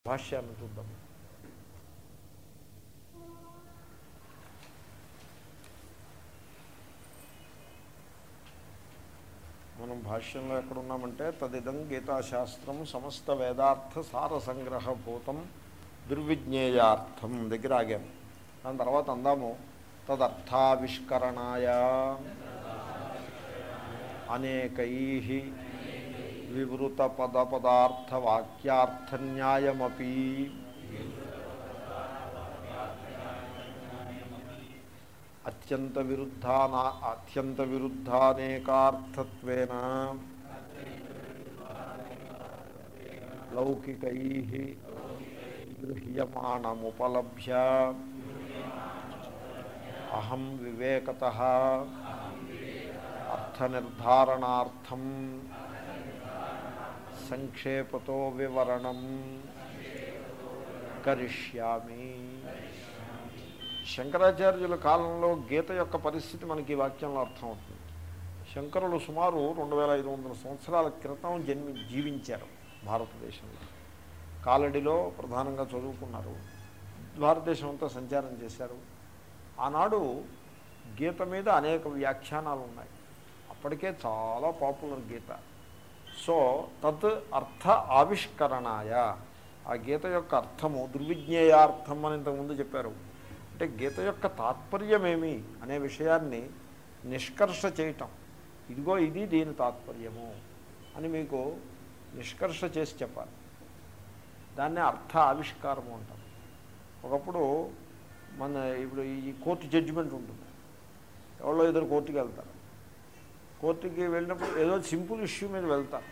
భాష్యాన్ని చూద్దాం మనం భాష్యంలో ఎక్కడున్నామంటే తదిదం గీతాశాస్త్రం సమస్త వేదార్థ సార సంగ్రహభూతం దుర్విజ్ఞేయార్థం దగ్గర ఆగాము దాని తర్వాత అందాము తదర్థావిష్కరణాయ అనేకై వివృత పద పదార్థ వాక్యార్థన్యాయమపి అత్యంత విరుద్ధానా అత్యంత విరుద్ధానేకార్థత్వేన లౌకికై గృహ్యమాణముపలభ్య అహం వివేకత అర్థనిర్ధారణార్థం సంక్షేపతో వివరణం కరిష్యామి శంకరాచార్యుల కాలంలో గీత యొక్క పరిస్థితి మనకి ఈ వాక్యంలో అర్థమవుతుంది శంకరులు సుమారు రెండు వేల ఐదు వందల సంవత్సరాల క్రితం జన్మి జీవించారు భారతదేశంలో కాలడిలో ప్రధానంగా చదువుకున్నారు భారతదేశం అంతా సంచారం చేశారు ఆనాడు గీత మీద అనేక వ్యాఖ్యానాలు ఉన్నాయి అప్పటికే చాలా పాపులర్ గీత సో తత్ అర్థ ఆవిష్కరణాయ ఆ గీత యొక్క అర్థము దుర్విజ్ఞేయార్థం అని ఇంతకుముందు చెప్పారు అంటే గీత యొక్క తాత్పర్యమేమి అనే విషయాన్ని నిష్కర్ష చేయటం ఇదిగో ఇది దీని తాత్పర్యము అని మీకు నిష్కర్ష చేసి చెప్పాలి దాన్నే అర్థ ఆవిష్కారము అంటారు ఒకప్పుడు మన ఇప్పుడు ఈ కోర్టు జడ్జిమెంట్ ఉంటుంది ఎవరో ఇద్దరు కోర్టుకి వెళ్తారు కోర్టుకి వెళ్ళినప్పుడు ఏదో సింపుల్ ఇష్యూ మీద వెళ్తారు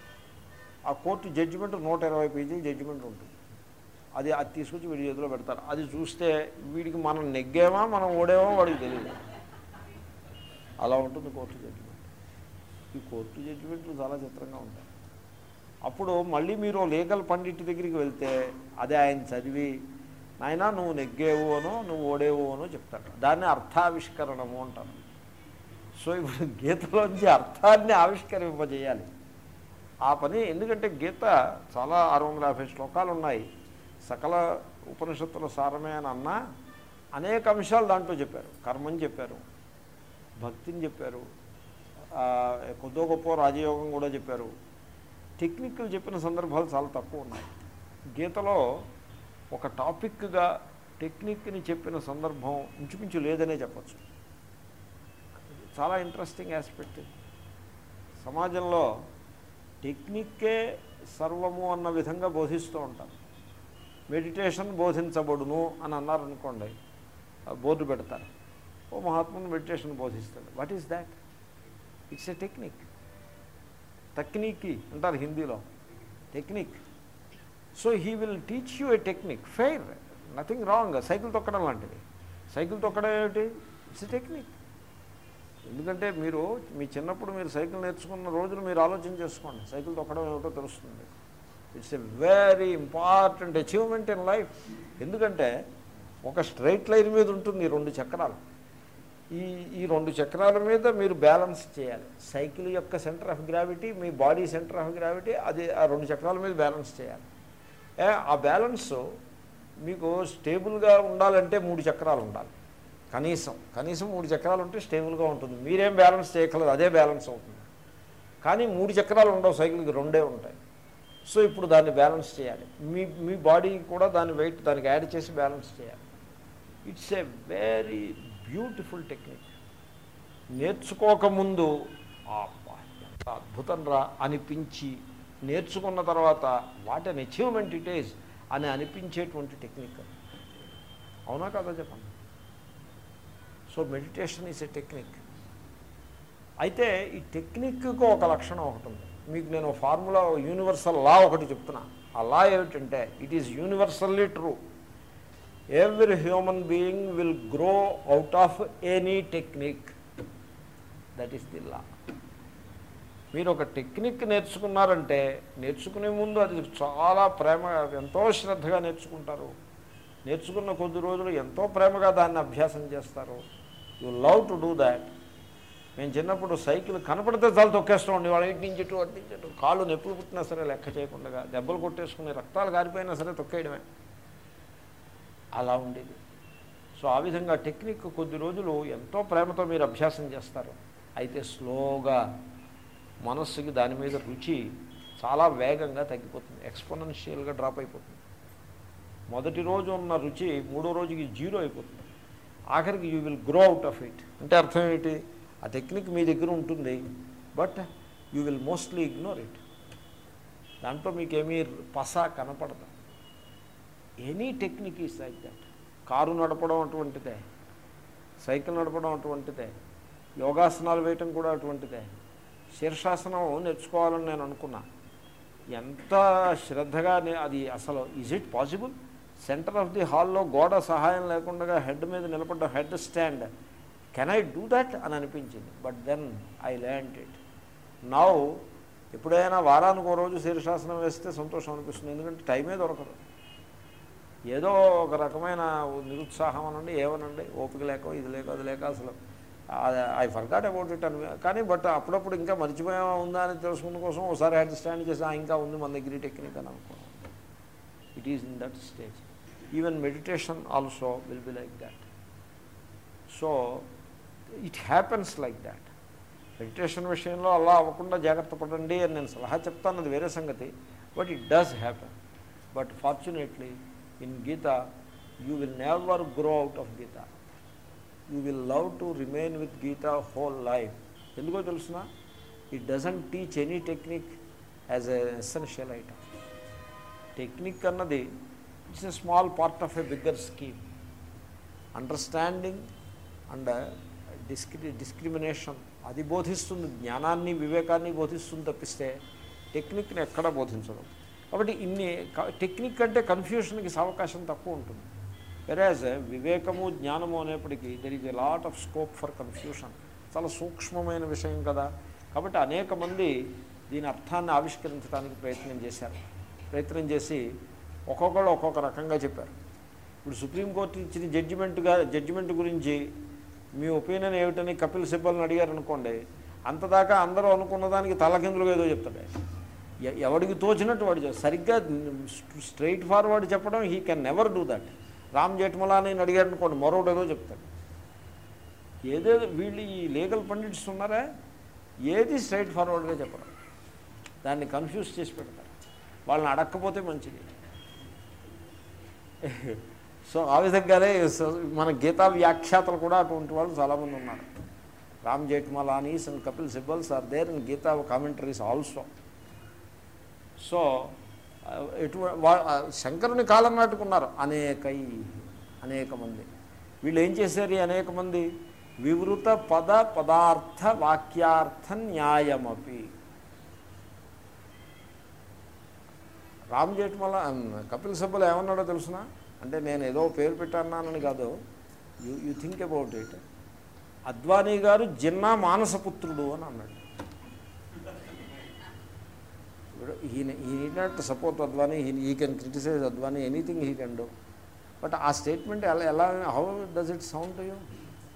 ఆ కోర్టు జడ్జిమెంట్ నూట ఇరవై పేజీ జడ్జిమెంట్ ఉంటుంది అది అది తీసుకొచ్చి వీడి చేతిలో పెడతారు అది చూస్తే వీడికి మనం నెగ్గేమా మనం ఓడేమో వాడికి తెలియదు అలా ఉంటుంది కోర్టు జడ్జిమెంట్ ఈ కోర్టు జడ్జిమెంట్లు చాలా చిత్రంగా ఉంటాయి అప్పుడు మళ్ళీ మీరు లీగల్ పండిట్ దగ్గరికి వెళ్తే అదే ఆయన చదివి నాయన నువ్వు నెగ్గేవు అనో నువ్వు ఓడేవు అనో చెప్తాడు దాన్ని అర్థావిష్కరణము అంటారు సో ఇప్పుడు గీతలోంచి అర్థాన్ని ఆవిష్కరింపజేయాలి ఆ పని ఎందుకంటే గీత చాలా ఆరు వందల యాభై శ్లోకాలు ఉన్నాయి సకల ఉపనిషత్తుల సారమే అని అన్నా అనేక అంశాలు దాంట్లో చెప్పారు కర్మని చెప్పారు భక్తిని చెప్పారు కొద్దో గొప్ప రాజయోగం కూడా చెప్పారు టెక్నిక్లు చెప్పిన సందర్భాలు చాలా తక్కువ ఉన్నాయి గీతలో ఒక టాపిక్గా టెక్నిక్ని చెప్పిన సందర్భం ఇంచుమించు లేదనే చెప్పచ్చు చాలా ఇంట్రెస్టింగ్ ఆస్పెక్ట్ సమాజంలో టెక్నిక్కే సర్వము అన్న విధంగా బోధిస్తూ ఉంటారు మెడిటేషన్ బోధించబడును అని అన్నారనుకోండి బోర్డు పెడతారు ఓ మహాత్ముని మెడిటేషన్ బోధిస్తాడు what is that it's a technique తక్నీకి అంటారు హిందీలో technique so he will teach you a technique fair nothing wrong cycle తొక్కడం లాంటిది సైకిల్ తొక్కడం ఏమిటి ఇట్స్ ఎ టెక్నిక్ ఎందుకంటే మీరు మీ చిన్నప్పుడు మీరు సైకిల్ నేర్చుకున్న రోజులు మీరు ఆలోచన చేసుకోండి సైకిల్ తొక్కడం ఏమిటో తెలుస్తుంది it's a very important achievement in life ఎందుకంటే ఒక స్ట్రైట్ లైన్ మీద ఉంటుంది ఈ రెండు చక్రాలు ఈ ఈ రెండు చక్రాల మీద మీరు బ్యాలెన్స్ చేయాలి సైకిల్ యొక్క సెంటర్ ఆఫ్ గ్రావిటీ మీ బాడీ సెంటర్ ఆఫ్ గ్రావిటీ అది ఆ రెండు చక్రాల మీద బ్యాలెన్స్ చేయాలి ఆ బ్యాలెన్స్ మీకు స్టేబుల్గా ఉండాలంటే మూడు చక్రాలు ఉండాలి కనీసం కనీసం మూడు చక్రాలు ఉంటే స్టేబుల్గా ఉంటుంది మీరేం బ్యాలెన్స్ చేయగలదు అదే బ్యాలెన్స్ అవుతుంది కానీ మూడు చక్రాలు ఉండవు సైకిల్కి రెండే ఉంటాయి సో ఇప్పుడు దాన్ని బ్యాలెన్స్ చేయాలి మీ మీ బాడీ కూడా దాని వెయిట్ దానికి యాడ్ చేసి బ్యాలెన్స్ చేయాలి it's a very beautiful technique నేర్చుకోకముందు ఎంత అద్భుతం రా అనిపించి నేర్చుకున్న తర్వాత what an achievement it is అని అనిపించేటువంటి టెక్నిక్ అవునా కదా చెప్పండి so meditation is a technique అయితే ఈ టెక్నిక్కు ఒక లక్షణం ఒకటి ఉంది మీకు నేను ఫార్ములా యూనివర్సల్ లా ఒకటి చెప్తున్నా ఆ లా ఏమిటంటే it is universally true every human being will grow out of any technique that is the law మీరు ఒక టెక్నిక్ నేర్చుకున్నారంటే నేర్చుకునే ముందు అది చాలా ప్రేమ ఎంతో శ్రద్ధగా నేర్చుకుంటారు నేర్చుకున్న కొద్ది రోజులు ఎంతో ప్రేమగా దాన్ని అభ్యాసం చేస్తారు you love to do that మేము చిన్నప్పుడు సైకిల్ కనపడితే చాలా తొక్కేస్తూ ఉండి వాళ్ళ ఇంటి నుంచి ఇటు అటు నుంచి ఇటు కాళ్ళు నొప్పులు పుట్టినా సరే లెక్క చేయకుండా దెబ్బలు కొట్టేసుకుని రక్తాలు గారిపోయినా సరే తొక్కేయడమే అలా ఉండేది సో ఆ విధంగా టెక్నిక్ కొద్ది రోజులు ఎంతో ప్రేమతో మీరు అభ్యాసం చేస్తారు అయితే స్లోగా మనస్సుకి దాని మీద రుచి చాలా వేగంగా తగ్గిపోతుంది ఎక్స్పోనెన్షియల్గా డ్రాప్ అయిపోతుంది మొదటి రోజు ఉన్న రుచి మూడో రోజుకి జీరో అయిపోతుంది ఆఖరికి you will grow out of it అంటే అర్థం ఏంటి ఆ టెక్నిక్ మీ దగ్గర ఉంటుంది but you will mostly ignore it దాంట్లో మీకేమీ పస కనపడదు any technique is like that car నడపడం అటువంటిదే సైకిల్ నడపడం అటువంటిదే యోగాసనాలు వేయటం కూడా అటువంటిదే శీర్షాసనం నేర్చుకోవాలని నేను అనుకున్నా ఎంత శ్రద్ధగా నే- అది అసలు is it possible centre of the హాల్లో గోడ సహాయం లేకుండా హెడ్ మీద నిలబడ్డ head stand can I do that అని అనిపించింది but then I land it now ఎప్పుడైనా వారానికి ఒక రోజు శీర్షాసనం వేస్తే సంతోషం అనిపిస్తుంది ఎందుకంటే టైమే దొరకదు ఏదో ఒక రకమైన నిరుత్సాహం అనండి ఏమనండి ఓపిక లేక ఇది లేక అది లేక అసలు ఐ ఫర్గాట్ అబౌట్ ఇట్ అని కానీ బట్ అప్పుడప్పుడు ఇంకా మర్చిపోయా ఉందా అని తెలుసుకున్న కోసం ఒకసారి హెడ్ స్టాండ్ చేసి "ఆ, ఇంకా ఉంది మన దగ్గర ఈ టెక్నిక్ అని అనుకున్నాను it is in that stage even meditation also will be like that so it happens like that meditation విషయంలో అలా అవ్వకుండా జాగ్రత్త పడండి అని నేను సలహా చెప్తాను అది వేరే సంగతి but it does happen but fortunately in Gita you will never grow out of Gita you will love to remain with Gita whole life ఎందుకో తెలుసిన it doesn't teach any technique as a essential item technique అన్నది it's a small part of a bigger scheme understanding and డిస్క్రి discrimination అది బోధిస్తుంది జ్ఞానాన్ని వివేకాన్ని బోధిస్తుంది తప్పిస్తే టెక్నిక్ని ఎక్కడ బోధించడం కాబట్టి ఇన్ని క- టెక్నిక్ అంటే కన్ఫ్యూషన్కి అవకాశం తక్కువ ఉంటుంది వెరాజ్ వివేకము జ్ఞానము అనేప్పటికీ there is a lot of scope for confusion చాలా సూక్ష్మమైన విషయం కదా కాబట్టి అనేక మంది దీని అర్థాన్ని ఆవిష్కరించడానికి ప్రయత్నం చేశారు ప్రయత్నం చేసి ఒక్కొక్కళ్ళు ఒక్కొక్క రకంగా చెప్పారు ఇప్పుడు సుప్రీంకోర్టు ఇచ్చిన జడ్జిమెంట్గా జడ్జిమెంట్ గురించి మీ ఒపీనియన్ ఏమిటని కపిల్ సిబ్బల్ని అడిగారు అనుకోండి అంతదాకా అందరూ అనుకున్న దానికి తలకిందులుగా ఏదో చెప్తాడు ఆయన. ఎ- ఎవడికి తోచినట్టు వాడు చెప్తాడు. సరిగ్గా స్ట్రైట్ ఫార్వర్డ్ చెప్పడం he can never do that Ram Jethmalani అడిగారు అనుకోండి మరొకటి ఏదో చెప్తాడు ఏదేదో వీళ్ళు ఈ లీగల్ పండిట్స్ ఉన్నారా ఏది స్ట్రైట్ ఫార్వర్డ్గా చెప్పడం దాన్ని కన్ఫ్యూజ్ చేసి పెడతారు వాళ్ళని అడక్కపోతే మంచిది సో ఆ విధంగానే స- మన గీతా వ్యాఖ్యాతలు కూడా అటువంటి వాళ్ళు చాలామంది ఉన్నారు Ram Jethmalanis and Kapil Sibals are there in Gita commentaries also so ఆ, ఎటు వా- ఆ, శంకరుని కాలం నాటుకున్నారు అనేకై అనేక మంది వీళ్ళు ఏం చేశారు ఈ అనేక మంది వివృత పద పదార్థ వాక్యార్థ న్యాయమపి రామ్ జేఠ్మల కపిల్ సబ్బులు ఏమన్నాడో తెలుసునా అంటే నేను ఏదో పేరు పెట్టన్నానని కాదు you you think about it Advani గారు జిన్నా మానసపుత్రుడు అని అన్నాడు ఈ ఈ not support Advani I can criticise Advani anything he can do but ఆ స్టేట్మెంట్ ఎలా ఎలా how does it sound to you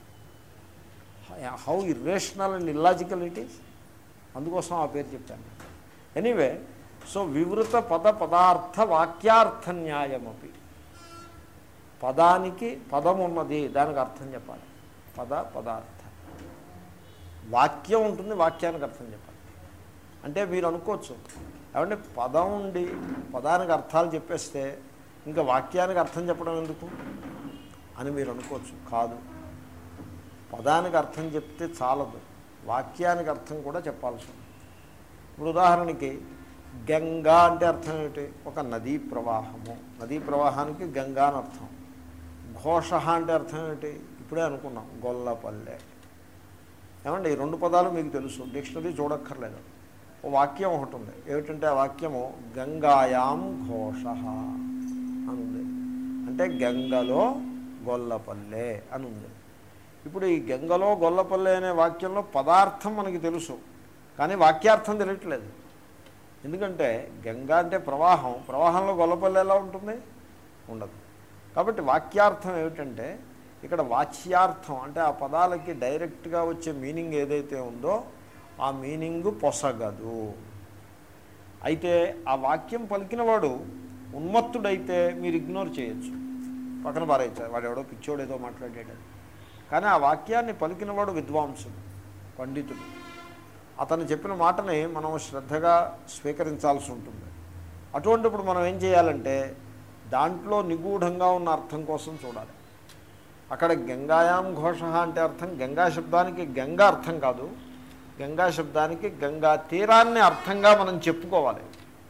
how irrational and illogical it is అందుకోసం ఆ పేరు చెప్పాను ఎనీవే సో వివృత పద పదార్థ వాక్యార్థ న్యాయమపి పదానికి పదం ఉన్నది దానికి అర్థం చెప్పాలి పద పదార్థ వాక్యం ఉంటుంది వాక్యానికి అర్థం చెప్పాలి అంటే మీరు అనుకోవచ్చు ఏమంటే పదం ఉండి పదానికి అర్థాలు చెప్పేస్తే ఇంకా వాక్యానికి అర్థం చెప్పడం ఎందుకు అని మీరు అనుకోవచ్చు కాదు పదానికి అర్థం చెప్తే చాలదు వాక్యానికి అర్థం కూడా చెప్పాల్సి ఉంది ఇప్పుడు ఉదాహరణకి గంగా అంటే అర్థం ఏమిటి ఒక నదీ ప్రవాహము నదీ ప్రవాహానికి గంగా అని అర్థం ఘోష అంటే అర్థం ఏమిటి ఇప్పుడే అనుకున్నాం గొల్లపల్లె ఏమండి ఈ రెండు పదాలు మీకు తెలుసు డిక్షనరీ చూడక్కర్లేదు ఓ వాక్యం ఒకటి ఉంది ఏమిటంటే ఆ వాక్యము గంగాయాం ఘోష అని ఉంది అంటే గంగలో గొల్లపల్లె అని ఉంది ఇప్పుడు ఈ గంగలో గొల్లపల్లె అనే వాక్యంలో పదార్థం మనకి తెలుసు కానీ వాక్యార్థం తెలియట్లేదు ఎందుకంటే గంగా అంటే ప్రవాహం ప్రవాహంలో గొల్లపల్లె ఎలా ఉంటుంది ఉండదు కాబట్టి వాక్యార్థం ఏమిటంటే ఇక్కడ వాచ్యార్థం అంటే ఆ పదాలకి డైరెక్ట్గా వచ్చే మీనింగ్ ఏదైతే ఉందో ఆ మీనింగ్ పొసగదు అయితే ఆ వాక్యం పలికినవాడు ఉన్మత్తుడైతే మీరు ఇగ్నోర్ చేయొచ్చు పక్కన పారేయచ్చు వాడు ఎవడో పిచ్చోడు ఏదో మాట్లాడాడు కానీ ఆ వాక్యాన్ని పలికినవాడు విద్వాంసుడు పండితుడు అతను చెప్పిన మాటని మనం శ్రద్ధగా స్వీకరించాల్సి ఉంటుంది అటువంటిప్పుడు మనం ఏం చేయాలంటే దాంట్లో నిగూఢంగా ఉన్న అర్థం కోసం చూడాలి అక్కడ గంగాయాం ఘోష అంటే అర్థం గంగా శబ్దానికి గంగా అర్థం కాదు గంగా శబ్దానికి గంగా తీరాన్ని అర్థంగా మనం చెప్పుకోవాలి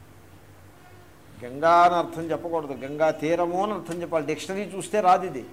గంగా అని అర్థం చెప్పకూడదు గంగా తీరము అని అర్థం చెప్పాలి డిక్షనరీ చూస్తే రాదు ఇది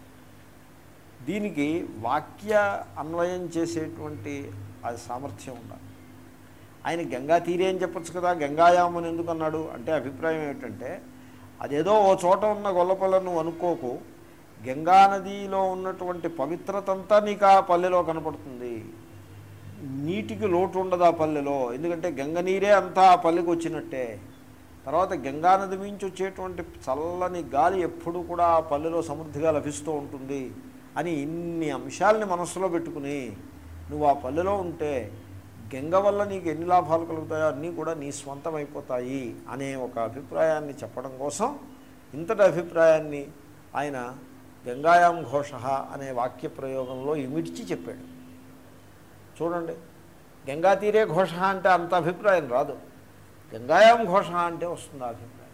దీనికి వాక్య అన్వయం చేసేటువంటి అది సామర్థ్యం ఉండాలి ఆయన గంగా తీరే అని చెప్పొచ్చు కదా గంగాయాం అని ఎందుకు అన్నాడు అంటే అభిప్రాయం ఏమిటంటే అదేదో ఓ చోట ఉన్న గొల్లపల్ల నువ్వు అనుకోకు గంగా నదిలో ఉన్నటువంటి పవిత్రతంతా నీకు ఆ పల్లెలో కనపడుతుంది నీటికి లోటు ఉండదు ఆ పల్లెలో ఎందుకంటే గంగ నీరే అంతా ఆ పల్లెకి వచ్చినట్టే తర్వాత గంగా నది మించి వచ్చేటువంటి చల్లని గాలి ఎప్పుడు కూడా ఆ పల్లెలో సమృద్ధిగా లభిస్తూ ఉంటుంది అని ఇన్ని అంశాలని మనస్సులో పెట్టుకుని నువ్వు ఆ పల్లెలో ఉంటే గంగ వల్ల నీకు ఎన్ని లాభాలు కలుగుతాయో అన్నీ కూడా నీ స్వంతం అయిపోతాయి అనే ఒక అభిప్రాయాన్ని చెప్పడం కోసం ఇంతటి అభిప్రాయాన్ని ఆయన గంగాయాం ఘోష అనే వాక్య ప్రయోగంలో ఇమిడ్చి చెప్పాడు చూడండి గంగా తీరే ఘోష అంటే అంత అభిప్రాయం రాదు గంగాయాం ఘోష అంటే వస్తుంది ఆ అభిప్రాయం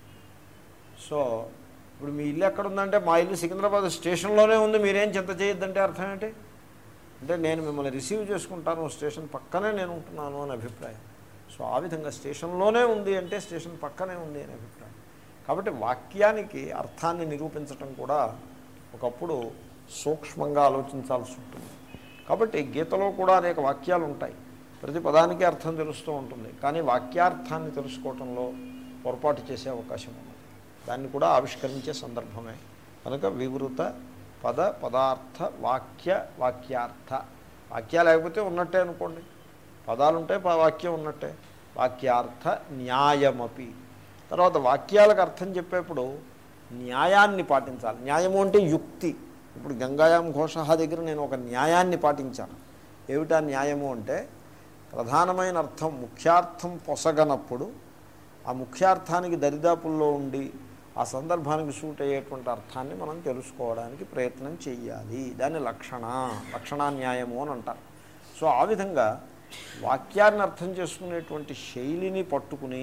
సో ఇప్పుడు మీ ఇల్లు ఎక్కడ ఉందంటే మా ఇల్లు సికింద్రాబాద్ స్టేషన్లోనే ఉంది మీరేం చింత చేయొద్దంటే అర్థం ఏంటి అంటే నేను మిమ్మల్ని రిసీవ్ చేసుకుంటాను స్టేషన్ పక్కనే నేను ఉంటున్నాను అని అభిప్రాయం సో ఆ విధంగా స్టేషన్లోనే ఉంది అంటే స్టేషన్ పక్కనే ఉంది అనే అభిప్రాయం కాబట్టి వాక్యానికి అర్థాన్ని నిరూపించటం కూడా ఒకప్పుడు సూక్ష్మంగా ఆలోచించాల్సి ఉంటుంది కాబట్టి గీతలో కూడా అనేక వాక్యాలు ఉంటాయి ప్రతి పదానికి అర్థం తెలుస్తూ ఉంటుంది కానీ వాక్యార్థాన్ని తెలుసుకోవటంలో పొరపాటు చేసే అవకాశం ఉంది దాన్ని కూడా ఆవిష్కరించే సందర్భమే కనుక వివృత పద పదార్థ వాక్య వాక్యార్థ వాక్య లేకపోతే ఉన్నట్టే అనుకోండి పదాలుంటే ప- వాక్యం ఉన్నట్టే వాక్యార్థ న్యాయమపి తర్వాత వాక్యాలకు అర్థం చెప్పేప్పుడు న్యాయాన్ని పాటించాలి న్యాయము అంటే యుక్తి ఇప్పుడు గంగాయాం ఘోష దగ్గర నేను ఒక న్యాయాన్ని పాటించాను ఏమిటా న్యాయము అంటే ప్రధానమైన అర్థం ముఖ్యార్థం పొసగనప్పుడు ఆ ముఖ్యార్థానికి దరిదాపుల్లో ఉండి ఆ సందర్భానికి సూట్ అయ్యేటువంటి అర్థాన్ని మనం తెలుసుకోవడానికి ప్రయత్నం చేయాలి దాన్ని లక్షణ లక్షణాన్యాయము అని అంటారు సో ఆ విధంగా వాక్యాన్ని అర్థం చేసుకునేటువంటి శైలిని పట్టుకుని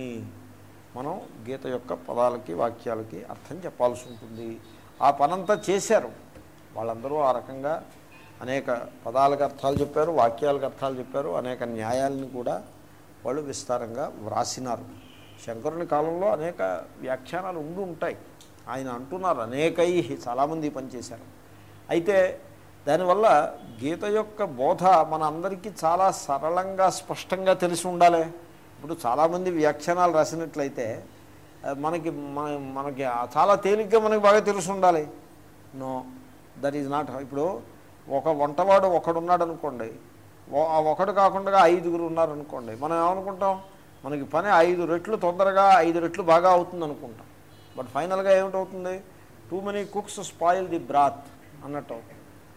మనం గీత యొక్క పదాలకి వాక్యాలకి అర్థం చెప్పాల్సి ఉంటుంది ఆ పనంతా చేశారు వాళ్ళందరూ ఆ రకంగా అనేక పదాలకు అర్థాలు చెప్పారు వాక్యాలకు అర్థాలు చెప్పారు అనేక న్యాయాలను కూడా వాళ్ళు విస్తారంగా వ్రాసినారు శంకరుని కాలంలో అనేక వ్యాఖ్యానాలు ఉండి ఉంటాయి ఆయన అంటున్నారు అనేకై చాలామంది ఈ పని చేశారు అయితే దానివల్ల గీత యొక్క బోధ మన అందరికీ చాలా సరళంగా స్పష్టంగా తెలిసి ఉండాలి ఇప్పుడు చాలామంది వ్యాఖ్యానాలు రాసినట్లయితే ఆ, మనకి మన మనకి ఆ చాలా తేలిగ్గా మనకి బాగా తెలిసి ఉండాలి నో దట్ ఈజ్ నాట్ ఇప్పుడు ఒక వంటవాడు ఒకడున్నాడు అనుకోండి ఓ- ఆ ఒకడు కాకుండా ఐదుగురు ఉన్నారనుకోండి మనం ఏమనుకుంటాం మనకి పని ఐదు రెట్లు తొందరగా ఐదు రెట్లు బాగా అవుతుంది అనుకుంటాం బట్ ఫైనల్గా ఏమిటవుతుంది too many cooks spoil the broth అన్నట్టు అవుతుంది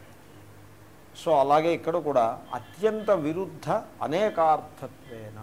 సో అలాగే ఇక్కడ కూడా అత్యంత విరుద్ధ అనేకార్థత్వేన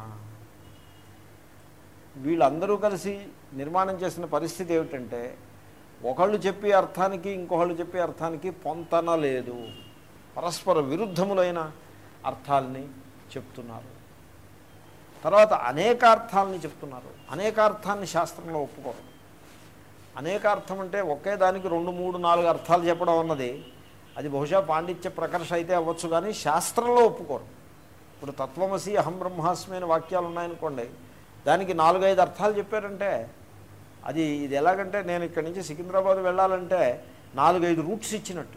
వీళ్ళందరూ కలిసి నిర్మాణం చేసిన పరిస్థితి ఏమిటంటే ఒకళ్ళు చెప్పే అర్థానికి ఇంకొకళ్ళు చెప్పే అర్థానికి పొంతన లేదు పరస్పర విరుద్ధములైన అర్థాలని చెప్తున్నారు తర్వాత అనేకార్థాలని చెప్తున్నారు అనేకార్థాన్ని శాస్త్రంలో ఒప్పుకోరు అనేకార్థం అంటే ఒకే దానికి రెండు మూడు నాలుగు అర్థాలు చెప్పడం అన్నది అది బహుశా పాండిత్య ప్రకర్ష అయితే అవ్వచ్చు కానీ శాస్త్రంలో ఒప్పుకోరు ఇప్పుడు తత్వమసి అహం బ్రహ్మాస్మి అనే వాక్యాలు ఉన్నాయనుకోండి దానికి నాలుగైదు అర్థాలు చెప్పారంటే అది ఇది ఎలాగంటే నేను ఇక్కడి నుంచి సికింద్రాబాద్ వెళ్ళాలంటే నాలుగైదు రూట్స్ ఇచ్చినట్టు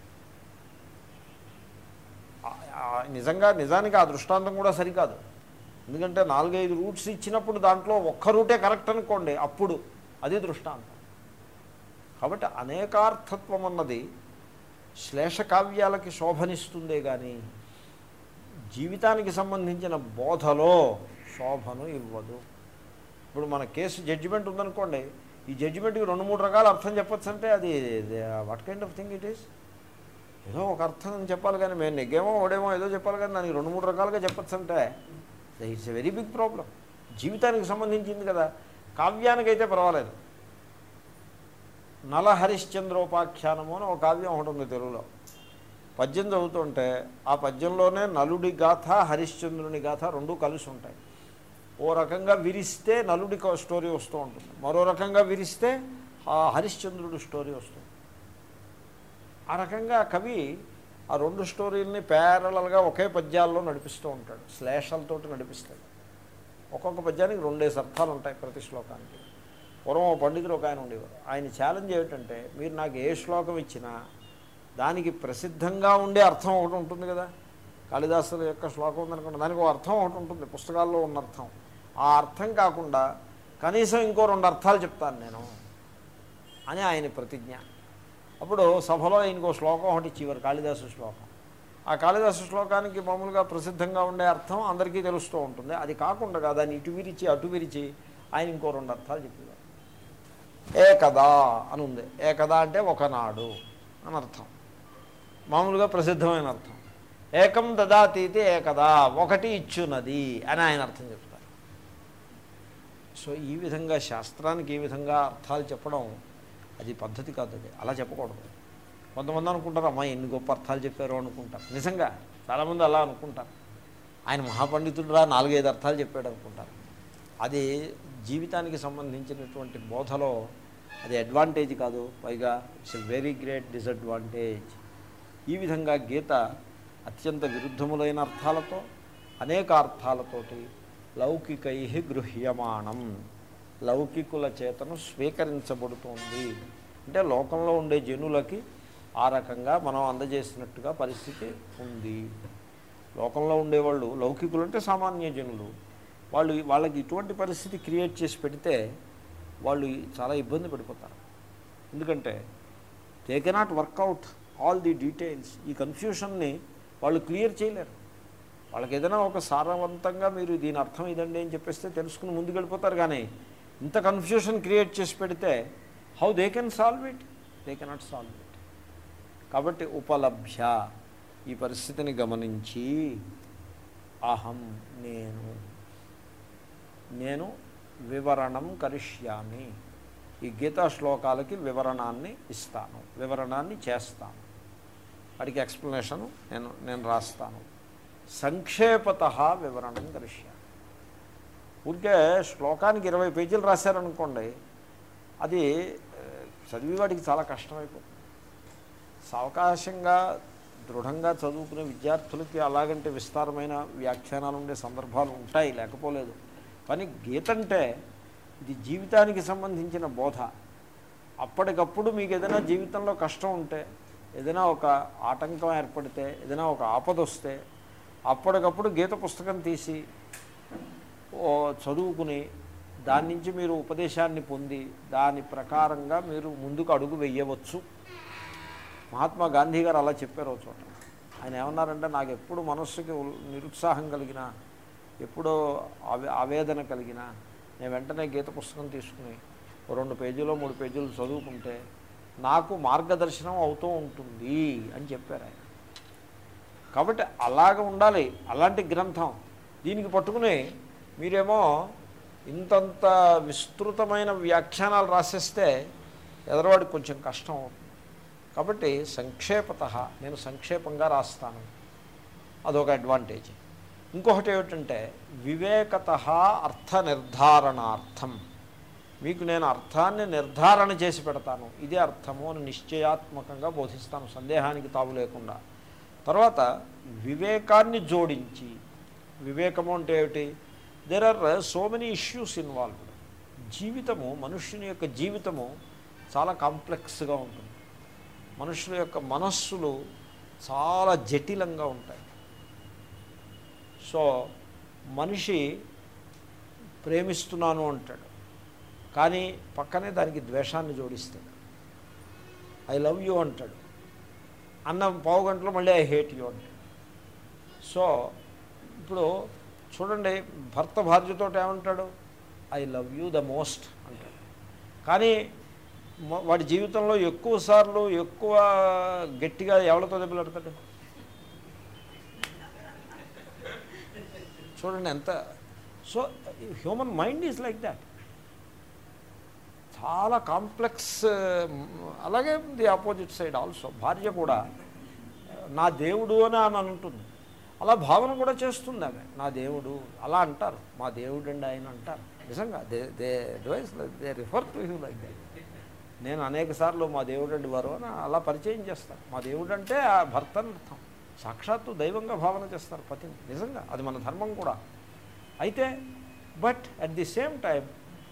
ఆ- ఆ- నిజంగా నిజానికి ఆ దృష్టాంతం కూడా సరికాదు ఎందుకంటే నాలుగైదు రూట్స్ ఇచ్చినప్పుడు దాంట్లో ఒక్క రూటే కరెక్ట్ అనుకోండి అప్పుడు అది దృష్టాంతం కాబట్టి అనేకార్థత్వం అన్నది శ్లేషకావ్యాలకి శోభనిస్తుందే కానీ జీవితానికి సంబంధించిన బోధలో శోభను ఇవ్వదు ఇప్పుడు మన కేసు జడ్జిమెంట్ ఉందనుకోండి ఈ జడ్జిమెంట్కి రెండు మూడు రకాల అర్థం చెప్పొచ్చు అంటే అది what kind of thing it is ఏదో ఒక అర్థం చెప్పాలి కానీ మేము నెగ్గేమో ఓడేమో ఏదో చెప్పాలి కానీ దానికి రెండు మూడు రకాలుగా చెప్పచ్చు అంటే it's a very big problem జీవితానికి సంబంధించింది కదా కావ్యానికైతే పర్వాలేదు నల హరిశ్చంద్రోపాఖ్యానము అని ఒక కావ్యం ఒకటి ఉంది తెలుగులో పద్యం చదువుతుంటే ఆ పద్యంలోనే నలుడి గాథ హరిశ్చంద్రుని గాథ రెండు కలిసి ఉంటాయి ఓ రకంగా విరిస్తే నలుడి క- స్టోరీ వస్తూ ఉంటుంది మరో రకంగా విరిస్తే ఆ హరిశ్చంద్రుడి స్టోరీ వస్తుంది ఆ రకంగా కవి ఆ రెండు స్టోరీలని ప్యారలల్గా ఒకే పద్యాల్లో నడిపిస్తూ ఉంటాడు శ్లేషాలతోటి నడిపిస్తాడు ఒక్కొక్క పద్యానికి రెండేసి అర్థాలు ఉంటాయి ప్రతి శ్లోకానికి పూర్వం ఓ పండితుడు ఒక ఆయన ఉండేవారు ఆయన ఛాలెంజ్ ఏమిటంటే మీరు నాకు ఏ శ్లోకం ఇచ్చినా దానికి ప్రసిద్ధంగా ఉండే అర్థం ఒకటి ఉంటుంది కదా కాళిదాసుల యొక్క శ్లోకం ఉందనుకోండి దానికి ఒక అర్థం ఒకటి ఉంటుంది పుస్తకాల్లో ఉన్న అర్థం ఆ అర్థం కాకుండా కనీసం ఇంకో రెండు అర్థాలు చెప్తాను నేను అని ఆయన ప్రతిజ్ఞ అప్పుడు సభలో ఇంకో శ్లోకం ఒకటి ఇచ్చేవారు కాళిదాసు శ్లోకం ఆ కాళిదాసు శ్లోకానికి మామూలుగా ప్రసిద్ధంగా ఉండే అర్థం అందరికీ తెలుస్తూ ఉంటుంది అది కాకుండా దాన్ని ఇటు విరిచి అటు విరిచి ఆయన ఇంకో రెండు అర్థాలు చెప్పేవారు ఏకదా అని ఉంది ఏకదా అంటే ఒకనాడు అని అర్థం మామూలుగా ప్రసిద్ధమైన అర్థం ఏకం దదాతీతి ఏకదా ఒకటి ఇచ్చున్నది అని ఆయన అర్థం చెప్తారు సో ఈ విధంగా శాస్త్రానికి ఈ విధంగా అర్థాలు చెప్పడం అది పద్ధతి కాదు అది అలా చెప్పకూడదు కొంతమంది అనుకుంటారు అమ్మా ఎన్ని గొప్ప అర్థాలు చెప్పారు అనుకుంటారు నిజంగా చాలామంది అలా అనుకుంటారు ఆయన మహాపండితుడురా నాలుగైదు అర్థాలు చెప్పాడు అనుకుంటారు అది జీవితానికి సంబంధించినటువంటి బోధలో అది అడ్వాంటేజ్ కాదు పైగా it's a very great disadvantage ఈ విధంగా గీత అత్యంత విరుద్ధములైన అర్థాలతో అనేక అర్థాలతోటి లౌకికై గృహ్యమాణం లౌకికుల చేతను స్వీకరించబడుతోంది అంటే లోకంలో ఉండే జనులకి ఆ రకంగా మనం అందజేసినట్టుగా పరిస్థితి ఉంది లోకంలో ఉండేవాళ్ళు లౌకికులు అంటే సామాన్య జనులు వాళ్ళు వాళ్ళకి ఇటువంటి పరిస్థితి క్రియేట్ చేసి పెడితే వాళ్ళు చాలా ఇబ్బంది పడిపోతారు ఎందుకంటే they cannot work out all the details ఈ కన్ఫ్యూషన్ని వాళ్ళు క్లియర్ చేయలేరు వాళ్ళకి ఏదైనా ఒక సారవంతంగా మీరు దీని అర్థం ఇదండి అని చెప్పేస్తే తెలుసుకుని ముందుకు వెళ్ళిపోతారు కానీ ఇంత కన్ఫ్యూషన్ క్రియేట్ చేసి పెడితే how they can solve it they cannot solve it కాబట్టి ఉపలభ్య ఈ పరిస్థితిని గమనించి అహం నేను నేను వివరణం కరిష్యామి ఈ గీతా శ్లోకాలకి వివరణాన్ని ఇస్తాను వివరణాన్ని చేస్తాను వాటికి ఎక్స్ప్లెనేషను నేను నేను రాస్తాను సంక్షేపత వివరణం కరిష్యామి ఊరికే శ్లోకానికి ఇరవై పేజీలు రాశారనుకోండి అది ఆ, చదివి వాడికి చాలా కష్టమైపోతుంది సావకాశంగా దృఢంగా చదువుకునే విద్యార్థులకి అలాగంటే విస్తారమైన వ్యాఖ్యానాలు ఉండే సందర్భాలు ఉంటాయి లేకపోలేదు కానీ గీత అంటే ఇది జీవితానికి సంబంధించిన బోధ అప్పటికప్పుడు మీకు ఏదైనా జీవితంలో కష్టం ఉంటే ఏదైనా ఒక ఆటంకం ఏర్పడితే ఏదైనా ఒక ఆపద వస్తే అప్పటికప్పుడు గీత పుస్తకం తీసి ఓ చదువుకుని దాని నుంచి మీరు ఉపదేశాన్ని పొంది దాని ప్రకారంగా మీరు ముందుకు అడుగు వెయ్యవచ్చు మహాత్మా గాంధీ గారు అలా చెప్పారు ఒక చోట ఆయన ఏమన్నారంటే నాకు ఎప్పుడు మనస్సుకి ఉల్- నిరుత్సాహం కలిగినా ఎప్పుడో ఆవే ఆవేదన కలిగినా నేను వెంటనే గీత పుస్తకం తీసుకుని ఓ రెండు పేజీలో మూడు పేజీలు చదువుకుంటే నాకు మార్గదర్శనం అవుతూ ఉంటుంది అని చెప్పారు ఆయన కాబట్టి అలాగ ఉండాలి అలాంటి గ్రంథం దీనికి పట్టుకుని మీరేమో ఇంతంత విస్తృతమైన వ్యాఖ్యానాలు రాసేస్తే ఎదరవాడికి కొంచెం కష్టం అవుతుంది కాబట్టి సంక్షేపత నేను సంక్షేపంగా రాస్తాను అదొక అడ్వాంటేజ్ ఇంకొకటి ఏమిటంటే వివేకత అర్థ నిర్ధారణార్థం మీకు నేను అర్థాన్ని నిర్ధారణ చేసి పెడతాను ఇదే అర్థము అని నిశ్చయాత్మకంగా బోధిస్తాను సందేహానికి తావు లేకుండా తర్వాత వివేకాన్ని జోడించి వివేకము అంటే ఏమిటి there are so many issues involved జీవితము మనుష్యుని యొక్క జీవితము చాలా కాంప్లెక్స్గా ఉంటుంది మనుషుల యొక్క మనస్సులు చాలా జటిలంగా ఉంటాయి సో మనిషి ప్రేమిస్తున్నాను అంటాడు కానీ పక్కనే దానికి ద్వేషాన్ని జోడిస్తాడు ఐ లవ్ యూ అంటాడు అన్న పావు గంటలో మళ్ళీ ఐ హేట్ యూ అంటాడు సో ఇప్పుడు చూడండి భర్త భార్యతో ఏమంటాడు I love you the most అంటాడు కానీ మ- వాడి జీవితంలో ఎక్కువ సార్లు ఎక్కువ గట్టిగా ఎవరితో దెబ్బలాడతాడు చూడండి ఎంత so human mind is like that చాలా కాంప్లెక్స్ అలాగే ది ఆపోజిట్ సైడ్ ఆల్సో భార్య కూడా నా దేవుడు అని అని అంటుంది అలా భావన కూడా చేస్తుంది ఆమె నా దేవుడు అలా అంటారు మా దేవుడు అండి ఆయన అంటారు నిజంగా they they devise they refer to you like that నేను అనేక సార్లు మా దేవుడు అండి వారు అని అలా పరిచయం చేస్తారు మా దేవుడు అంటే ఆ భర్త అని అర్థం సాక్షాత్తు దైవంగా భావన చేస్తారు పతిని నిజంగా అది మన ధర్మం కూడా అయితే but at the same time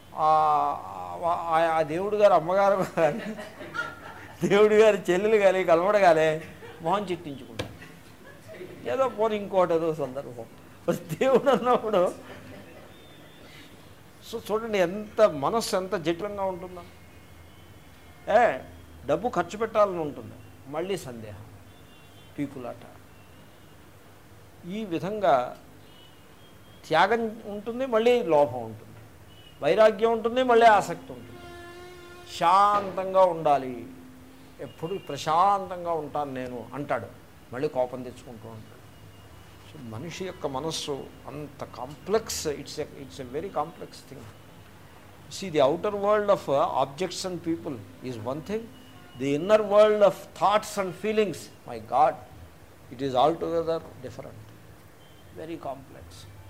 ఆ దేవుడు గారు అమ్మగారు కానీ దేవుడి గారి చెల్లెలు కానీ కలవడగానే మొహం చిట్టించుకుంటారు ఏదో పోనీ ఇంకోటి ఏదో సందర్భం మరి దేవుడు అన్నప్పుడు సో చూడండి ఎంత మనస్సు ఎంత జటిలంగా ఉంటుందో ఏ డబ్బు ఖర్చు పెట్టాలని ఉంటుంది మళ్ళీ సందేహం పీకులాట ఈ విధంగా త్యాగం ఉంటుంది మళ్ళీ లోభం ఉంటుంది వైరాగ్యం ఉంటుంది మళ్ళీ ఆసక్తి ఉంటుంది శాంతంగా ఉండాలి ఎప్పుడు ప్రశాంతంగా ఉంటాను నేను అంటాడు మళ్ళీ కోపం తెచ్చుకుంటూ ఉంటాడు సో మనిషి యొక్క మనస్సు అంత complex it's it's a very complex thing see the outer world of uh, objects and people is one thing the inner world of thoughts and feelings my god it is altogether different very complex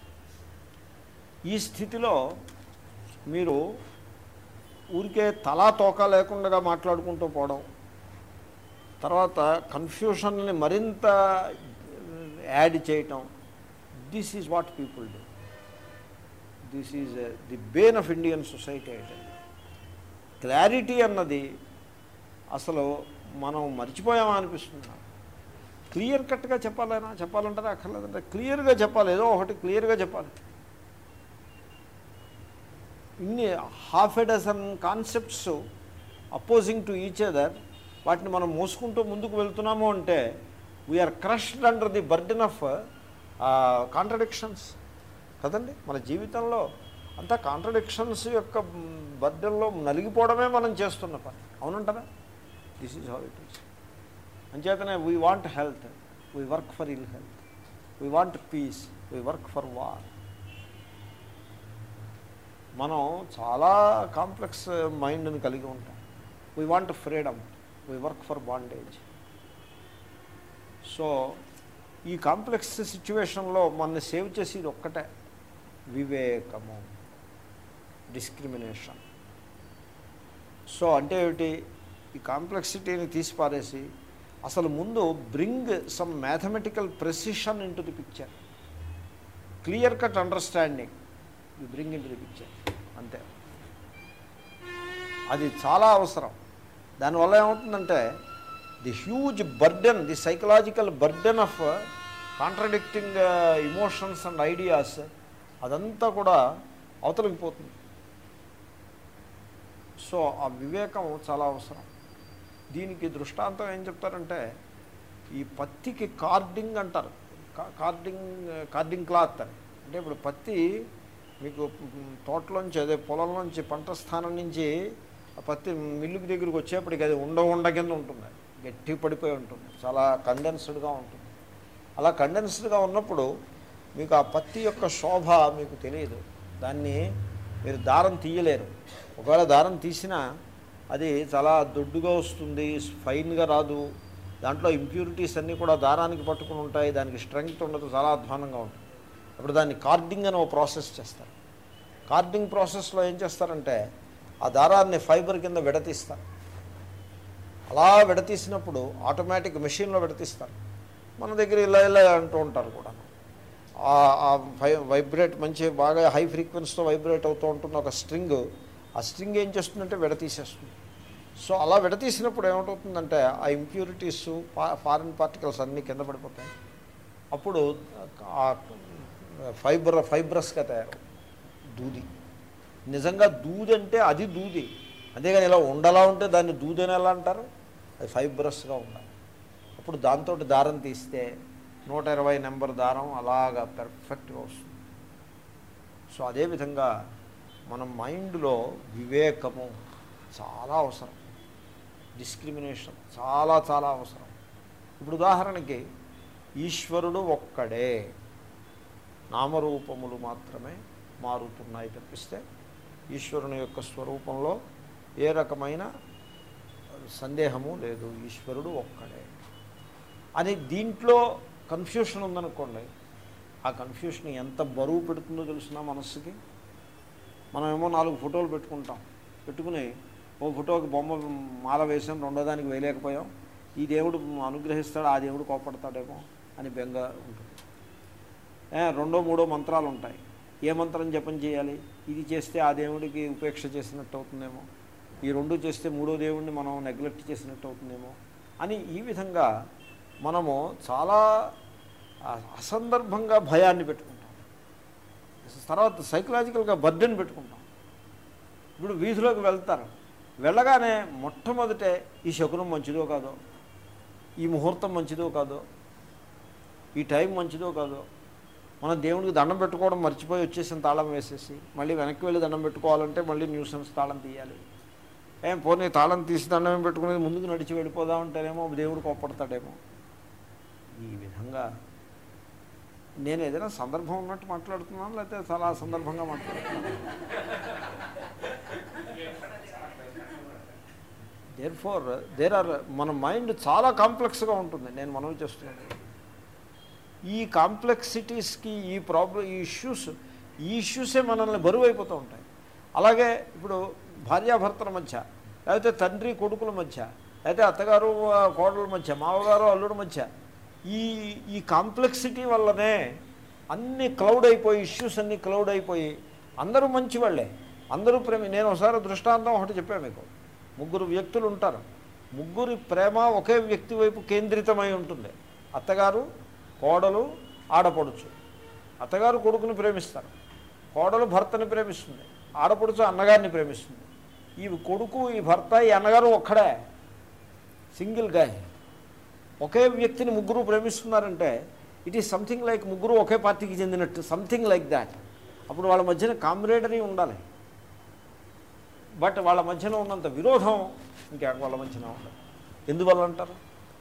ఈ స్థితిలో మీరు ఊరికే తలా తోక లేకుండా మాట్లాడుకుంటూ పోవడం తర్వాత కన్ఫ్యూషన్ని మరింత యాడ్ చేయటం this is what people do this is the bane of Indian society అయితే క్లారిటీ అన్నది అసలు మనం మర్చిపోయామా అనిపిస్తుంది నాకు. క్లియర్ కట్గా చెప్పాలైనా చెప్పాలంటారా అక్కర్లేదంటే క్లియర్గా చెప్పాలి ఏదో ఒకటి క్లియర్గా చెప్పాలి ఇన్ని half a dozen concepts opposing to each other వాటిని మనం మోసుకుంటూ ముందుకు వెళ్తున్నాము అంటే we are crushed under the burden of contradictions కదండి మన జీవితంలో అంతా కాంట్రడిక్షన్స్ యొక్క బర్డెన్లో నలిగిపోవడమే మనం చేస్తున్న పని అవునంటారా this is how it is అంచేతనే we want health we work for ill health we want peace we work for war మనం చాలా కాంప్లెక్స్ మైండ్ని కలిగి ఉంటాం we want freedom we work for bondage so ఈ కాంప్లెక్స్ సిచ్యువేషన్లో మనల్ని సేవ్ చేసేది ఒక్కటే వివేకము డిస్క్రిమినేషన్ సో అంటే ఏమిటి ఈ కాంప్లెక్సిటీని తీసి పారేసి అసలు ముందు bring some mathematical precision into the picture clear cut understanding you bring into the picture అంతే అది చాలా అవసరం దానివల్ల ఏమవుతుందంటే the huge burden the psychological burden of contradicting emotions and ideas అదంతా కూడా అవతలికి పోతుంది సో ఆ వివేకం చాలా అవసరం దీనికి దృష్టాంతం ఏం చెప్తారంటే ఈ పత్తికి కార్డింగ్ అంటారు కా- కార్డింగ్ కార్డింగ్ క్లాత్ అని అంటే ఇప్పుడు పత్తి మీకు మ్, తోటలోంచి అదే పొలంలోంచి పంట స్థానం నుంచి ఆ పత్తి మిల్లుకి దగ్గరికి వచ్చేప్పటికి అది ఉండ ఉండ కింద ఉంటుంది గట్టి పడిపోయి ఉంటుంది చాలా కండెన్స్డ్గా ఉంటుంది అలా కండెన్స్డ్గా ఉన్నప్పుడు మీకు ఆ పత్తి యొక్క శోభ మీకు తెలియదు దాన్ని మీరు దారం తీయలేరు ఒకవేళ దారం తీసినా అది చాలా దొడ్డుగా వస్తుంది ఫైన్గా రాదు దాంట్లో ఇంప్యూరిటీస్ అన్నీ కూడా దారానికి పట్టుకుని ఉంటాయి దానికి స్ట్రెంగ్త్ ఉండదు చాలా అధ్వానంగా ఉంటుంది అప్పుడు దాన్ని కార్డింగ్ అని ఒక ప్రాసెస్ చేస్తారు కార్డింగ్ ప్రాసెస్లో ఏం చేస్తారంటే ఆ దారాన్ని ఫైబర్ కింద విడతీస్తారు అలా విడతీసినప్పుడు ఆటోమేటిక్ మెషిన్లో విడతీస్తారు మన దగ్గర ఇలా ఇలా అంటూ ఉంటారు కూడా ఆ- ఆ వై వైబ్రేట్ మంచి బాగా హై ఫ్రీక్వెన్సీతో వైబ్రేట్ అవుతూ ఉంటుంది ఒక స్ట్రింగ్ ఆ స్ట్రింగ్ ఏం చేస్తుందంటే విడతీసేస్తుంది సో అలా విడతీసినప్పుడు ఏమవుతుందంటే ఆ ఇంప్యూరిటీస్ ఫారిన్ పార్టికల్స్ అన్నీ కింద పడిపోతాయి అప్పుడు ఆ ఫైబర్ ఫైబ్రస్గా తయారు దూది నిజంగా దూది అంటే అది దూది అంతేగాని ఇలా ఉండలా ఉంటే దాన్ని దూది అని ఎలా అంటారు అది ఫైబ్రస్గా ఉండాలి అప్పుడు దాంతో దారం తీస్తే నూట ఇరవై నెంబర్ దారం అలాగా పెర్ఫెక్ట్గా వస్తుంది సో అదేవిధంగా మన మైండ్లో వివేకము చాలా అవసరం డిస్క్రిమినేషన్ చాలా చాలా అవసరం ఇప్పుడు ఉదాహరణకి ఈశ్వరుడు ఒక్కడే నామరూపములు మాత్రమే మారుతున్నాయి తప్పిస్తే ఈశ్వరుని యొక్క స్వరూపంలో ఏ రకమైన సందేహము లేదు ఈశ్వరుడు ఒక్కడే అని దీంట్లో కన్ఫ్యూషన్ ఉందనుకోండి ఆ కన్ఫ్యూషన్ ఎంత బరువు పెడుతుందో తెలిసిన మనస్సుకి మనం ఏమో నాలుగు ఫోటోలు పెట్టుకుంటాం పెట్టుకుని ఓ ఫోటోకి బొమ్మ మాల వేసాం రెండో దానికి వేయలేకపోయాం ఈ దేవుడు అనుగ్రహిస్తాడు ఆ దేవుడు కోపడతాడేమో అని బెంగ ఉంటుంది ఏ, రెండో మూడో మంత్రాలు ఉంటాయి ఏ మంత్రం జపం చేయాలి ఇది చేస్తే ఆ దేవుడికి ఉపేక్ష చేసినట్టు అవుతుందేమో ఈ రెండు చేస్తే మూడో దేవుడిని మనం నెగ్లెక్ట్ చేసినట్టు అవుతుందేమో అని ఈ విధంగా మనము చాలా ఆ, అసందర్భంగా భయాన్ని పెట్టుకుంటాం తర్వాత సైకలాజికల్గా బర్డెన్ పెట్టుకుంటాం ఇప్పుడు వీధిలోకి వెళ్తారు వెళ్ళగానే మొట్టమొదటే ఈ శకునం మంచిదో కాదో ఈ ముహూర్తం మంచిదో కాదో ఈ టైం మంచిదో కాదో మనం దేవుడికి దండం పెట్టుకోవడం మర్చిపోయి వచ్చేసిన తాళం వేసేసి మళ్ళీ వెనక్కి వెళ్ళి దండం పెట్టుకోవాలంటే మళ్ళీ న్యూసెన్స్ తాళం తీయాలి ఏం పోనీ తాళం తీసి దండం ఏం పెట్టుకునేది ముందుకు నడిచి వెళ్ళిపోదామంటేనేమో దేవుడు కోప్పడతాడేమో ఈ విధంగా నేను ఏదైనా సందర్భం ఉన్నట్టు మాట్లాడుతున్నాను లేకపోతే చాలా సందర్భంగా మాట్లాడుతున్నాను దేర్ ఫార్ దేర్ ఆర్ మన మైండ్ చాలా కాంప్లెక్స్గా ఉంటుంది నేను మనవి చేస్తున్నాను ఈ కాంప్లెక్సిటీస్కి ఈ ప్రాబ్లం ఈ ఇష్యూస్ ఈ ఇష్యూసే మనల్ని బరువు అయిపోతూ ఉంటాయి అలాగే ఇప్పుడు భార్యాభర్తల మధ్య లేకపోతే తండ్రి కొడుకుల మధ్య లేకపోతే అత్తగారు ఆ, కోడల మధ్య మావగారు అల్లుడి మధ్య ఈ ఈ కాంప్లెక్సిటీ వల్లనే అన్ని క్లౌడ్ అయిపోయి ఇష్యూస్ అన్నీ క్లౌడ్ అయిపోయి అందరూ మంచివాళ్ళే అందరూ ప్రేమ నేను ఒకసారి దృష్టాంతం ఒకటి చెప్పాను మీకు ముగ్గురు వ్యక్తులు ఉంటారు ముగ్గురి ప్రేమ ఒకే వ్యక్తి వైపు కేంద్రితమై ఉంటుంది అత్తగారు కోడలు ఆడపడుచు అత్తగారు కొడుకుని ప్రేమిస్తారు కోడలు భర్తని ప్రేమిస్తుంది ఆడపడుచు అన్నగారిని ప్రేమిస్తుంది ఈ కొడుకు ఈ భర్త ఈ అన్నగారు ఒక్కడే సింగిల్ గాయ్ ఒకే వ్యక్తిని ముగ్గురు ప్రేమిస్తున్నారంటే ఇట్ ఈస్ సంథింగ్ లైక్ ముగ్గురు ఒకే పార్టీకి చెందినట్టు సంథింగ్ లైక్ దాట్ అప్పుడు వాళ్ళ మధ్యన కామ్రేడరీ ఉండాలి బట్ వాళ్ళ మధ్యన ఉన్నంత విరోధం ఇంకా వాళ్ళ మధ్యన ఉండదు ఎందువల్ల అంటారు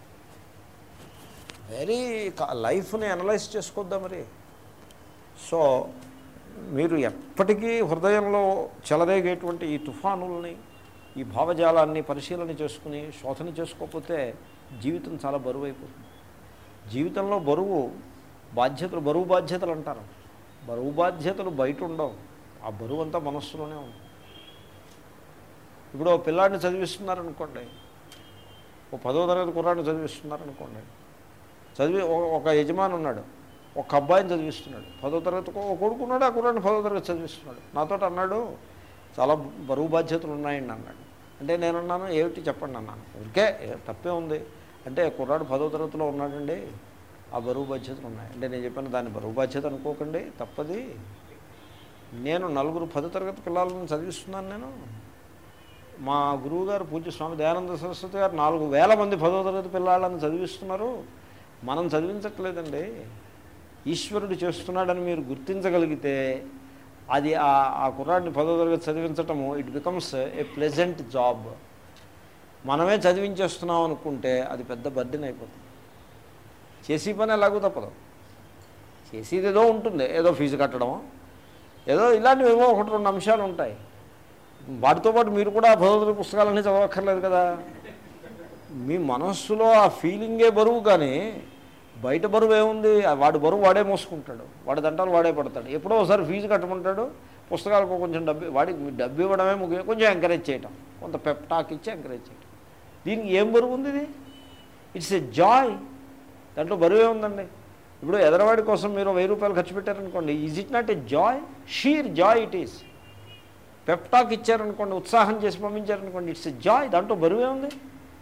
వెరీ లైఫ్ని అనలైజ్ చేసుకోద్దా మరి సో మీరు ఎప్పటికీ హృదయంలో చెలరేగేటువంటి ఈ తుఫానుల్ని ఈ భావజాలాన్ని పరిశీలన చేసుకుని శోధన చేసుకోకపోతే జీవితం చాలా బరువు అయిపోతుంది జీవితంలో బరువు బాధ్యతలు బరువు బాధ్యతలు అంటారు బరువు బాధ్యతలు బయట ఉండవు ఆ బరువు అంతా మనస్సులోనే ఉంది ఇప్పుడు ఓ పిల్లాడిని చదివిస్తున్నారనుకోండి ఓ పదో తరగతి కుర్రాడిని చదివిస్తున్నారనుకోండి చదివి ఒక- ఒక యజమాని ఉన్నాడు ఒక అబ్బాయిని చదివిస్తున్నాడు పదో తరగతి ఒక కొడుకు ఉన్నాడు ఆ కుర్రాడిని పదో తరగతి చదివిస్తున్నాడు నాతో అన్నాడు చాలా బరువు బాధ్యతలు ఉన్నాయండి అన్నాడు అంటే నేనున్నాను ఏమిటి చెప్పండి అన్నాను ఊరికే ఏ- తప్పే ఉంది అంటే కుర్రాడు పదో తరగతిలో ఉన్నాడండి ఆ బరువు బాధ్యతలు ఉన్నాయి అంటే నేను చెప్పాను దాన్ని బరువు బాధ్యత అనుకోకండి తప్పది నేను నలుగురు పదో తరగతి పిల్లలను చదివిస్తున్నాను నేను మా గురువుగారు పూజ్య స్వామి దయానంద సరస్వతి గారు నాలుగు వేల మంది పదో తరగతి పిల్లలను చదివిస్తున్నారు మనం చదివించట్లేదండి ఈశ్వరుడు చేస్తున్నాడని మీరు గుర్తించగలిగితే అది ఆ ఆ కుర్రాడిని పదో తరగతి చదివించటము it becomes a pleasant job మనమే చదివించేస్తున్నాం అనుకుంటే అది పెద్ద బర్డెన్ అయిపోతుంది చేసి పని ఎలాగూ తప్పదు చేసేది ఏదో ఉంటుంది ఏదో ఫీజు కట్టడం ఏదో ఇలాంటివి ఏవో ఒకటి రెండు అంశాలు ఉంటాయి వాటితో పాటు మీరు కూడా భగవద్గీత పుస్తకాలన్నీ చదవక్కర్లేదు కదా మీ మనస్సులో ఆ ఫీలింగే బరువు కానీ బయట బరువు ఏముంది ఆ వాడి బరువు వాడే మోసుకుంటాడు వాడి దంటాలు వాడే పడతాడు ఎప్పుడో ఒకసారి ఫీజు కట్టమంటాడు పుస్తకాలకు కొంచెం డబ్బు వాడికి డబ్బు ఇవ్వడమే ముఖ్యం కొంచెం ఎంకరేజ్ చేయటం కొంత పెప్టాక్ ఇచ్చి ఎంకరేజ్ చేయటం దీనికి ఏం బరువు ఉంది ఇది ఇట్స్ ఎ జాయ్ దాంట్లో బరువే ఉందండి ఇప్పుడు ఎదరవాడి కోసం మీరు వెయ్యి రూపాయలు ఖర్చు పెట్టారనుకోండి is it not a joy sheer joy it is pep talk ఇచ్చారనుకోండి ఉత్సాహం చేసి పంపించారనుకోండి ఇట్స్ ఎ జాయ్ దాంట్లో బరువే ఉంది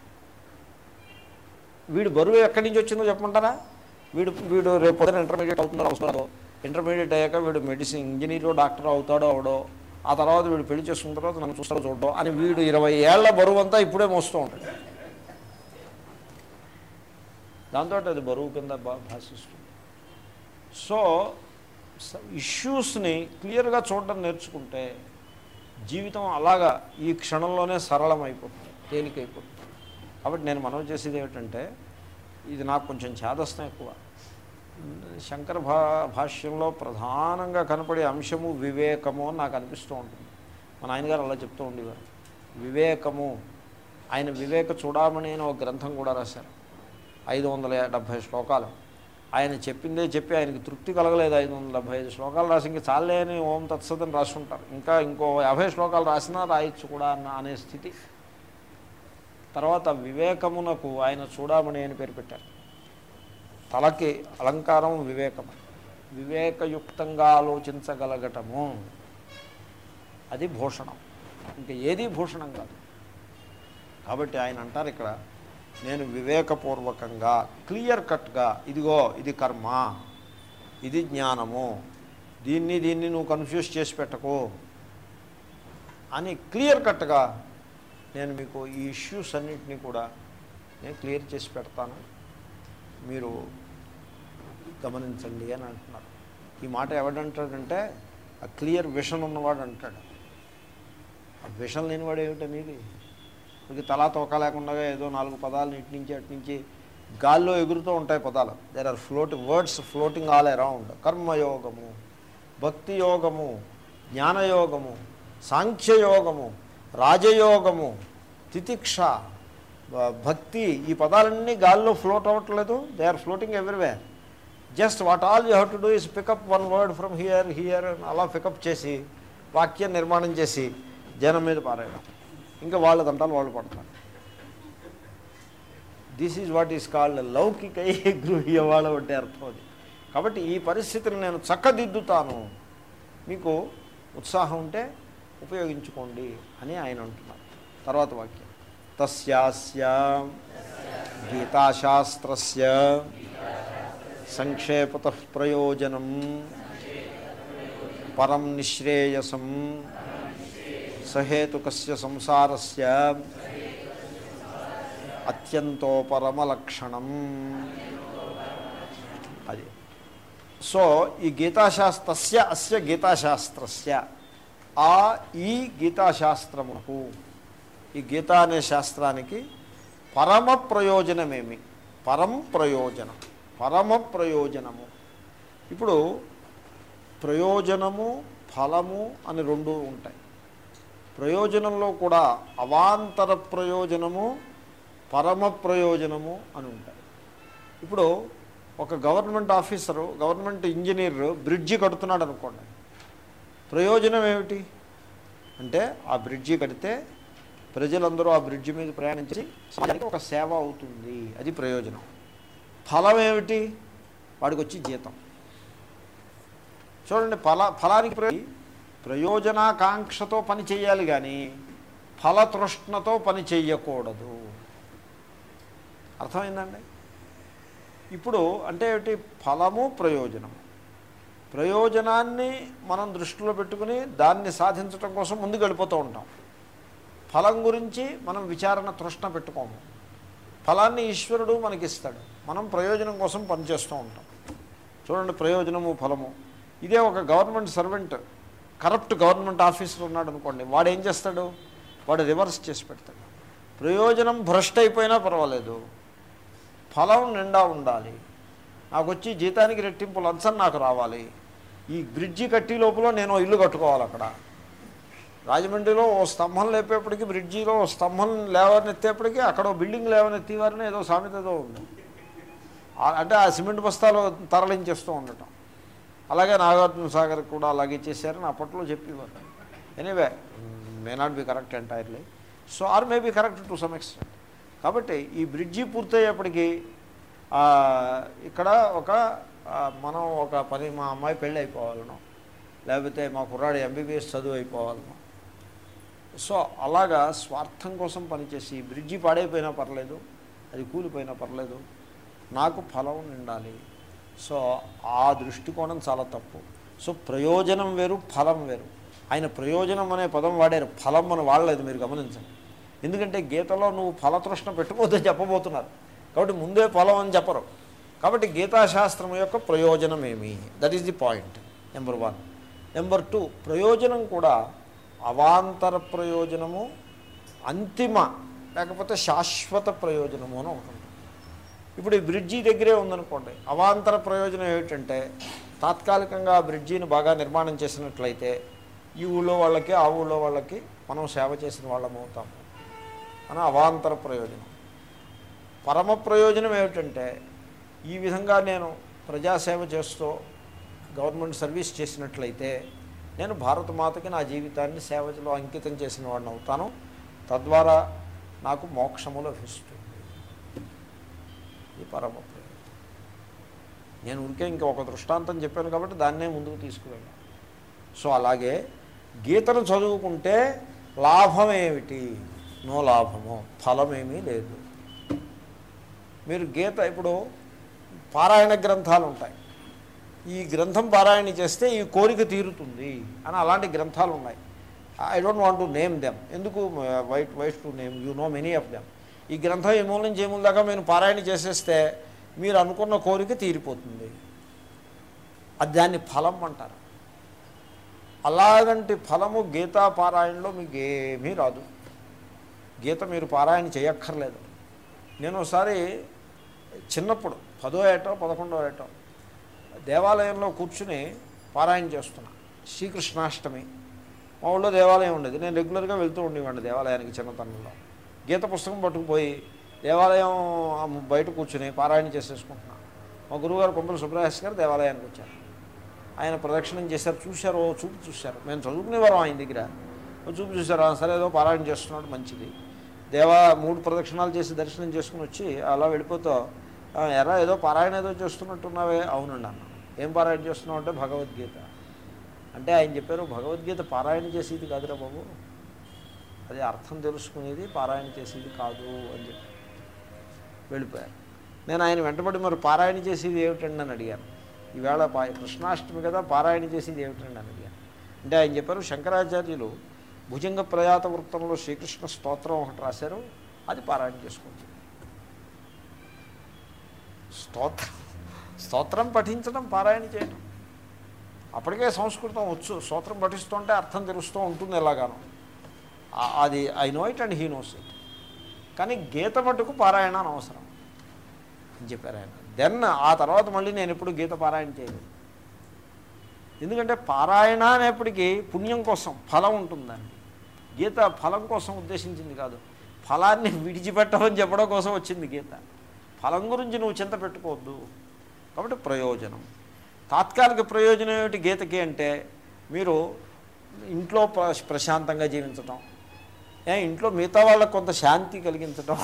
వీడు బరువు ఎక్కడి నుంచి వచ్చిందో చెప్పమంటారా వీడు వీడు రేపు పొద్దున ఇంటర్మీడియట్ అవుతున్నారో అవసరం ఇంటర్మీడియట్ అయ్యాక వీడు మెడిసిన్ ఇంజనీరో డాక్టర్ అవుతాడో అవడో ఆ తర్వాత వీడు పెళ్లి చేసుకున్న తర్వాత నన్ను చూస్తాడో చూడడం అని వీడు ఇరవై ఏళ్ల బరువు అంతా ఇప్పుడే మోస్తూ ఉంటాడు దాంతో అది బరువు కింద భా- భాషిస్తుంది సో ఇష్యూస్ని క్లియర్గా చూడడం నేర్చుకుంటే జీవితం అలాగా ఈ క్షణంలోనే సరళమైపోతుంది తేలికైపోతుంది కాబట్టి నేను మనవి చేసేది ఏమిటంటే ఇది నాకు కొంచెం ఛాదస్తం ఎక్కువ శంకర భా భాష్యంలో ప్రధానంగా కనపడే అంశము వివేకము అని నాకు అనిపిస్తూ ఉంటుంది మా నాయనగారు అలా చెప్తూ ఉండేవారు వివేకము ఆయన వివేక చూడమని అని ఒక గ్రంథం కూడా రాశారు ఐదు వందల డెబ్భై శ్లోకాలు ఆయన చెప్పిందే చెప్పి ఆయనకి తృప్తి కలగలేదు ఐదు వందల డెబ్భై ఐదు శ్లోకాలు రాసి ఇంక చాలే అని ఓం తత్సదని రాసుంటారు ఇంకా ఇంకో యాభై శ్లోకాలు రాసినా రాయొచ్చు కూడా అన్న అనే స్థితి తర్వాత వివేకమునకు ఆయన చూడమని అని పేరు పెట్టారు తలకి అలంకారం వివేకము వివేకయుక్తంగా ఆలోచించగలగటము అది భూషణం ఇంకా ఏదీ భూషణం కాదు కాబట్టి ఆయన అంటారు ఇక్కడ నేను వివేకపూర్వకంగా క్లియర్ కట్గా ఇదిగో ఇది కర్మ ఇది జ్ఞానము దీన్ని దీన్ని నువ్వు కన్ఫ్యూజ్ చేసి పెట్టకు అని క్లియర్ కట్గా నేను మీకు ఈ ఇష్యూస్ అన్నింటినీ కూడా నేను క్లియర్ చేసి పెడతాను మీరు గమనించండి అని అంటున్నారు ఈ మాట ఎవడంటాడంటే ఆ క్లియర్ విషన్ ఉన్నవాడు అంటాడు ఆ విషన్ లేనివాడు ఏమిటనేది మీకు తలా తోక లేకుండా ఏదో నాలుగు పదాలు ఇటు నుంచి అటు నుంచి గాల్లో ఎగురుతూ ఉంటాయి పదాలు there are float words floating all around కర్మయోగము భక్తి యోగము జ్ఞానయోగము సాంఖ్యయోగము రాజయోగము తితిక్ష బ- భక్తి ఈ పదాలన్నీ గాల్లో ఫ్లోట్ అవ్వట్లేదు they are floating everywhere just what all you have to do is pick up one word from here here అలా పికప్ చేసి వాక్యం నిర్మాణం చేసి జనం మీద పారేయడం ఇంకా వాళ్ళ దంటాలు వాళ్ళు పడతారు this is what is called లౌకిక గృహ్య వాళ్ళ అంటే అర్థం అది కాబట్టి ఈ పరిస్థితిని నేను చక్కదిద్దుతాను మీకు ఉత్సాహం ఉంటే ఉపయోగించుకోండి అని ఆయన అంటున్నారు తర్వాత వాక్యం తస్యాస్య గీతాశాస్త్రస్య సంక్షేపత ప్రయోజనం పరం నిశ్రేయసం సహేతుకస్య సంసారస్య అత్యంతోపరమలక్షణం అది సో ఈ గీతాశాస్త్రస్య అస్య గీతాశాస్త్రస్య ఆ ఈ గీతాశాస్త్రముకు ఈ గీత అనే శాస్త్రానికి పరమ ప్రయోజనమేమి పరం ప్రయోజనం పరమ ప్రయోజనము ఇప్పుడు ప్రయోజనము ఫలము అని రెండు ఉంటాయి ప్రయోజనంలో కూడా అవాంతర ప్రయోజనము పరమ ప్రయోజనము అని ఉంటాయి ఇప్పుడు ఒక government officer government engineer bridge కడుతున్నాడు అనుకోండి ప్రయోజనం ఏమిటి అంటే ఆ బ్రిడ్జి కడితే ప్రజలందరూ ఆ బ్రిడ్జి మీద ప్రయాణించి సమాజానికి ఒక సేవ అవుతుంది అది ప్రయోజనం ఫలం ఏమిటి వాడికి వచ్చి జీతం చూడండి ఫల ఫలానికి ప్రయో- ప్రయోజనాకాంక్షతో పని చేయాలి కానీ ఫలతృష్ణతో పని చెయ్యకూడదు అర్థమైందండి ఇప్పుడు అంటే ఏమిటి ఫలము ప్రయోజనము ప్రయోజనాన్ని మనం దృష్టిలో పెట్టుకుని దాన్ని సాధించటం కోసం ముందుకు వెళ్ళిపోతూ ఉంటాం ఫలం గురించి మనం విచారణ తృష్ణ పెట్టుకోము ఫలాన్ని ఈశ్వరుడు మనకిస్తాడు మనం ప్రయోజనం కోసం పనిచేస్తూ ఉంటాం చూడండి ప్రయోజనము ఫలము ఇదే ఒక government servant corrupt government officer ఉన్నాడు అనుకోండి వాడు ఏం చేస్తాడు వాడు రివర్స్ చేసి పెడతాడు ప్రయోజనం భ్రష్ట అయిపోయినా పర్వాలేదు ఫలం నిండా ఉండాలి నాకు వచ్చి జీతానికి రెట్టింపు లంచం నాకు రావాలి ఈ బ్రిడ్జి కట్టి లోపల నేను ఓ ఇల్లు కట్టుకోవాలి అక్కడ రాజమండ్రిలో ఓ స్తంభం లేపేప్పటికి బ్రిడ్జిలో ఓ స్తంభం లేవనెత్తేప్పటికి అక్కడ ఓ బిల్డింగ్ లేవనెత్తేవారని ఏదో సామెత ఏదో ఉంది ఆ- అంటే ఆ సిమెంట్ బస్తాలు తరలించేస్తూ ఉండటం అలాగే నాగార్జున సాగర్ కూడా అలాగే చేశారని అప్పట్లో చెప్పేవారు anyway may not be correct entirely so or may be correct to some extent కాబట్టి ఈ బ్రిడ్జి పూర్తయ్యేప్పటికీ ఆ, ఇక్కడ ఒక ఆ, మనం ఒక పని మా అమ్మాయి పెళ్ళి అయిపోవాలను లేకపోతే మా కుర్రాడు ఎంబీబీఎస్ చదువు అయిపోవాలను సో అలాగా స్వార్థం కోసం పనిచేసి ఈ బ్రిడ్జి పాడైపోయినా పర్లేదు అది కూలిపోయినా పర్లేదు నాకు ఫలం నిండాలి సో ఆ దృష్టికోణం చాలా తప్పు సో ప్రయోజనం వేరు ఫలం వేరు ఆయన ప్రయోజనం అనే పదం వాడారు ఫలం అని వాడలేదు మీరు గమనించండి ఎందుకంటే గీతలో నువ్వు ఫలతృష్ణ పెట్టుకోవద్దని చెప్పబోతున్నారు కాబట్టి ముందే ఫలం అని చెప్పరు కాబట్టి గీతాశాస్త్రం యొక్క ప్రయోజనం ఏమి that is the point number one number two ప్రయోజనం కూడా అవాంతర ప్రయోజనము అంతిమ లేకపోతే శాశ్వత ప్రయోజనము అని ఒకటి ఉంటుంది ఇప్పుడు ఈ బ్రిడ్జి దగ్గరే ఉందనుకోండి అవాంతర ప్రయోజనం ఏమిటంటే తాత్కాలికంగా ఆ బ్రిడ్జిని బాగా నిర్మాణం చేసినట్లయితే ఈ ఊళ్ళో వాళ్ళకి ఆ ఊళ్ళో వాళ్ళకి మనం సేవ చేసిన వాళ్ళం అవుతాం అని అవాంతర ప్రయోజనం పరమ ప్రయోజనం ఏమిటంటే ఈ విధంగా నేను ప్రజాసేవ చేస్తూ గవర్నమెంట్ సర్వీస్ చేసినట్లయితే నేను భారతమాతకి నా జీవితాన్ని సేవలో అంకితం చేసిన వాడిని అవుతాను తద్వారా నాకు మోక్షము లభిస్తుంది ఈ పరమ ప్రయోజనం నేను ఊరికే ఇంకా ఒక దృష్టాంతం చెప్పాను కాబట్టి దాన్నే ముందుకు తీసుకువెళ్ళాను సో అలాగే గీతను చదువుకుంటే లాభం ఏమిటి నో లాభము ఫలమేమీ లేదు మీరు గీత ఇప్పుడు పారాయణ గ్రంథాలు ఉంటాయి ఈ గ్రంథం పారాయణ చేస్తే ఈ కోరిక తీరుతుంది అని అలాంటి గ్రంథాలు ఉన్నాయి I don't want to name them ఎందుకు wait wait to name you know many of them ఈ గ్రంథం ఏ మూల నుంచి ఏ మూల దాకా మీరు పారాయణ చేసేస్తే మీరు అనుకున్న కోరిక తీరిపోతుంది అది దాన్ని ఫలం అంటారు అలాగంటి ఫలము గీతా పారాయణలో మీకు ఏమీ రాదు గీత మీరు పారాయణ చేయక్కర్లేదు నేను ఒకసారి చిన్నప్పుడు పదో ఏటో పదకొండో ఏటో దేవాలయంలో కూర్చుని పారాయణ చేస్తున్నా శ్రీకృష్ణాష్టమి మా ఊళ్ళో దేవాలయం ఉండేది నేను రెగ్యులర్గా వెళ్తూ ఉండేవాడిని దేవాలయానికి చిన్నతనంలో గీత పుస్తకం పట్టుకుపోయి దేవాలయం బయట కూర్చుని పారాయణ చేసేసుకుంటున్నాను మా గురువుగారు కొంపల సుబ్రహ్మణ్య గారు దేవాలయానికి వచ్చారు ఆయన ప్రదక్షిణం చేశారు చూశారు ఓ చూపు చూశారు మేము చదువుకునేవారం ఆయన దగ్గర ఓ చూపు చూశారు "ఆ, సరే ఏదో పారాయణ చేస్తున్నాడు మంచిది దేవా మూడు ప్రదక్షిణాలు చేసి దర్శనం చేసుకుని వచ్చి అలా వెళ్ళిపోతూ "ఆ, ఎరా ఏదో పారాయణ ఏదో చేస్తున్నట్టున్నావే అవునండి అన్న ఏం పారాయణ చేస్తున్నావు అంటే భగవద్గీత అంటే ఆయన చెప్పారు భగవద్గీత పారాయణ చేసేది కాదురా బాబు అది అర్థం తెలుసుకునేది పారాయణ చేసేది కాదు అని చెప్పి వెళ్ళిపోయారు నేను ఆయన వెంటబడి మరి పారాయణ చేసేది ఏమిటండి అని అడిగాను ఈవేళ పా కృష్ణాష్టమి కదా పారాయణ చేసేది ఏమిటండి అని అడిగాను అంటే ఆయన చెప్పారు శంకరాచార్యులు భుజంగ ప్రయాత వృత్తంలో శ్రీకృష్ణ స్తోత్రం ఒకటి రాశారు అది పారాయణ చేసుకోవచ్చు స్తోత్రం స్తోత్రం పఠించడం పారాయణ చేయడం అప్పటికే సంస్కృతం వచ్చు స్తోత్రం పఠిస్తుంటే అర్థం తెలుస్తూ ఉంటుంది ఎలాగానో ఆ- అది I know it and he knows it కానీ గీత మటుకు పారాయణ అని అవసరం అని చెప్పారు ఆయన దెన్ ఆ తర్వాత మళ్ళీ నేను ఎప్పుడు గీత పారాయణ చేయలేదు ఎందుకంటే పారాయణ అనేప్పటికీ పుణ్యం కోసం ఫలం ఉంటుందండి గీత ఫలం కోసం ఉద్దేశించింది కాదు ఫలాన్ని విడిచిపెట్టమని చెప్పడం కోసం వచ్చింది గీత ఫలం గురించి నువ్వు చింత పెట్టుకోవద్దు కాబట్టి ప్రయోజనం తాత్కాలిక ప్రయోజనం ఏమిటి గీతకి అంటే మీరు ఇంట్లో ప్ర- ప్రశాంతంగా జీవించటం ఏ ఇంట్లో మిగతా వాళ్ళకు కొంత శాంతి కలిగించటం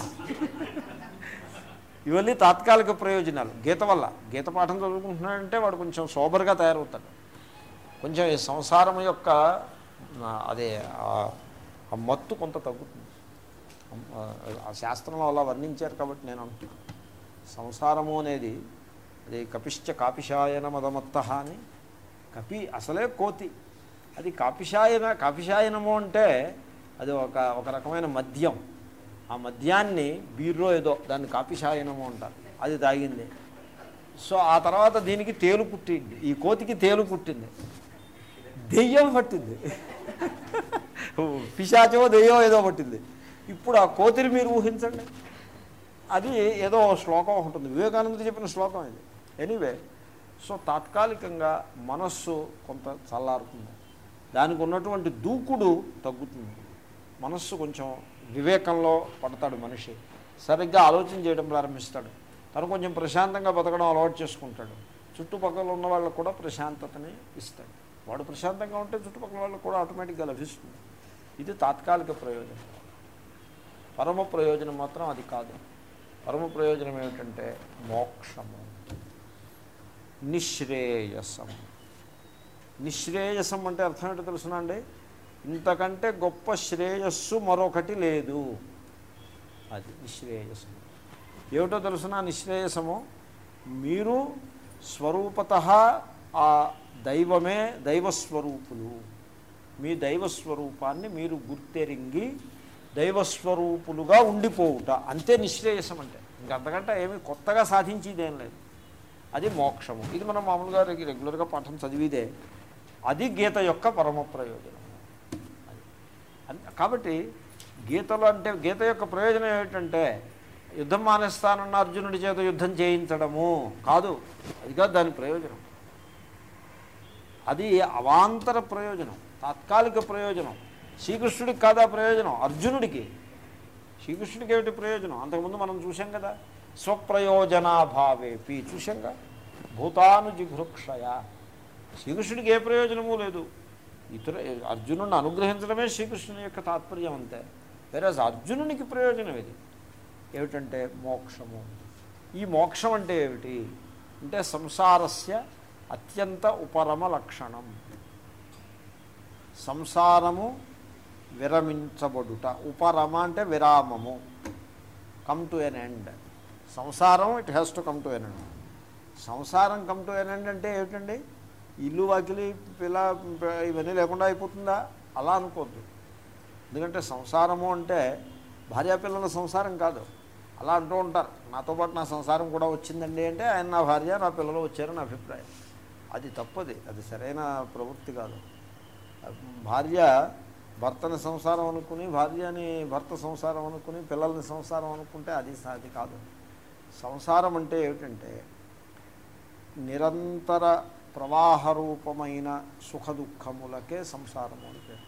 ఇవన్నీ తాత్కాలిక ప్రయోజనాలు గీత వల్ల గీత పాఠం చదువుకుంటున్నాడంటే వాడు కొంచెం సోబర్గా తయారవుతాడు కొంచెం ఈ సంసారం యొక్క ఆ, అదే ఆ- ఆ మత్తు కొంత తగ్గుతుంది ఆ, ఆ శాస్త్రంలో అలా వర్ణించారు కాబట్టి నేను అంటున్నాను సంసారము అనేది అది కపిశ్చ కాపిషాయన మదమత్త అని కపి అసలే కోతి అది కాపిషాయన కాపిషాయనము అంటే అది ఒక ఒక రకమైన మద్యం ఆ మద్యాన్ని బీర్రో ఏదో దాన్ని కాపిషాయనము అంటారు అది తాగింది సో ఆ తర్వాత దీనికి తేలు పుట్టింది ఈ కోతికి తేలు పుట్టింది దెయ్యం పట్టింది పిశాచో దెయ్యం ఏదో పట్టింది ఇప్పుడు ఆ కోతిని మీరు ఊహించండి అది ఏదో శ్లోకం ఉంటుంది వివేకానంద చెప్పిన శ్లోకం ఇది ఎనీవే సో తాత్కాలికంగా మనస్సు కొంత చల్లారుతుంది దానికి ఉన్నటువంటి దూకుడు తగ్గుతుంది మనస్సు కొంచెం వివేకంలో పడతాడు మనిషి సరిగ్గా ఆలోచన చేయడం ప్రారంభిస్తాడు తను కొంచెం ప్రశాంతంగా బతకడం అలవాటు చేసుకుంటాడు చుట్టుపక్కల ఉన్న వాళ్ళకు కూడా ప్రశాంతతని ఇస్తాడు వాడు ప్రశాంతంగా ఉంటే చుట్టుపక్కల వాళ్ళకు కూడా ఆటోమేటిక్గా లభిస్తుంది ఇది తాత్కాలిక ప్రయోజనం పరమ ప్రయోజనం మాత్రం అది కాదు పరమ ప్రయోజనం ఏమిటంటే మోక్షము నిశ్రేయసం నిశ్రేయసం అంటే అర్థం ఏంటో తెలుసునా అండి ఇంతకంటే గొప్ప శ్రేయస్సు మరొకటి లేదు అది నిశ్రేయసం ఏమిటో తెలుసునా నిశ్రేయసము మీరు స్వరూపత ఆ దైవమే దైవస్వరూపులు మీ దైవస్వరూపాన్ని మీరు గుర్తెరింగి దైవస్వరూపులుగా ఉండిపోవుట అంతే నిశ్రేయసం అంటే ఇంకంతకంటే ఏమి కొత్తగా సాధించేదేం లేదు అది మోక్షము ఇది మనం మామూలుగా రెగ్యు- రెగ్యులర్గా పాఠం చదివిదే అది గీత యొక్క పరమ ప్రయోజనం అది. అన్- కాబట్టి గీతలో అంటే గీత యొక్క ప్రయోజనం ఏమిటంటే యుద్ధం మానేస్తానన్న అర్జునుడి చేత యుద్ధం చేయించడము కాదు అది కాదు దాని ప్రయోజనం అది అవాంతర ప్రయోజనం తాత్కాలిక ప్రయోజనం శ్రీకృష్ణుడికి కాదా ప్రయోజనం అర్జునుడికి శ్రీకృష్ణుడికి ఏమిటి ప్రయోజనం అంతకుముందు మనం చూసాం కదా స్వప్రయోజనాభావేపి చూసాంగా భూతాను జిఘృక్షయ శ్రీకృష్ణుడికి ఏ ప్రయోజనము లేదు ఇతర అర్జునుడిని అనుగ్రహించడమే శ్రీకృష్ణుని యొక్క తాత్పర్యం అంతే వేరే అర్జునునికి ప్రయోజనం ఇది ఏమిటంటే మోక్షము ఈ మోక్షం అంటే ఏమిటి అంటే సంసారస్య అత్యంత ఉపరమ లక్షణం సంసారము విరమించబడుట ఉపరమ అంటే విరామము కమ్ టు ఎన్ ఎండ్ సంసారం it has to come to an end సంసారం కమ్ టు ఎన్ ఎండ్ అంటే ఏమిటండి ఇల్లు వాకిలి పిల్ల ఇవన్నీ లేకుండా అయిపోతుందా అలా అనుకోద్దు ఎందుకంటే సంసారము అంటే భార్యాపిల్లల సంసారం కాదు అలా అంటూ ఉంటారు నాతో పాటు నా సంసారం కూడా వచ్చిందండి అంటే ఆయన నా భార్య నా పిల్లలు వచ్చారని నా అభిప్రాయం అది తప్పది అది సరైన ప్రవృత్తి కాదు భార్య భర్తని సంసారం అనుకుని భార్యని భర్త సంసారం అనుకుని పిల్లల్ని సంసారం అనుకుంటే అది అది కాదు సంసారం అంటే ఏమిటంటే నిరంతర ప్రవాహరూపమైన సుఖ దుఃఖములకే సంసారము అని పేరు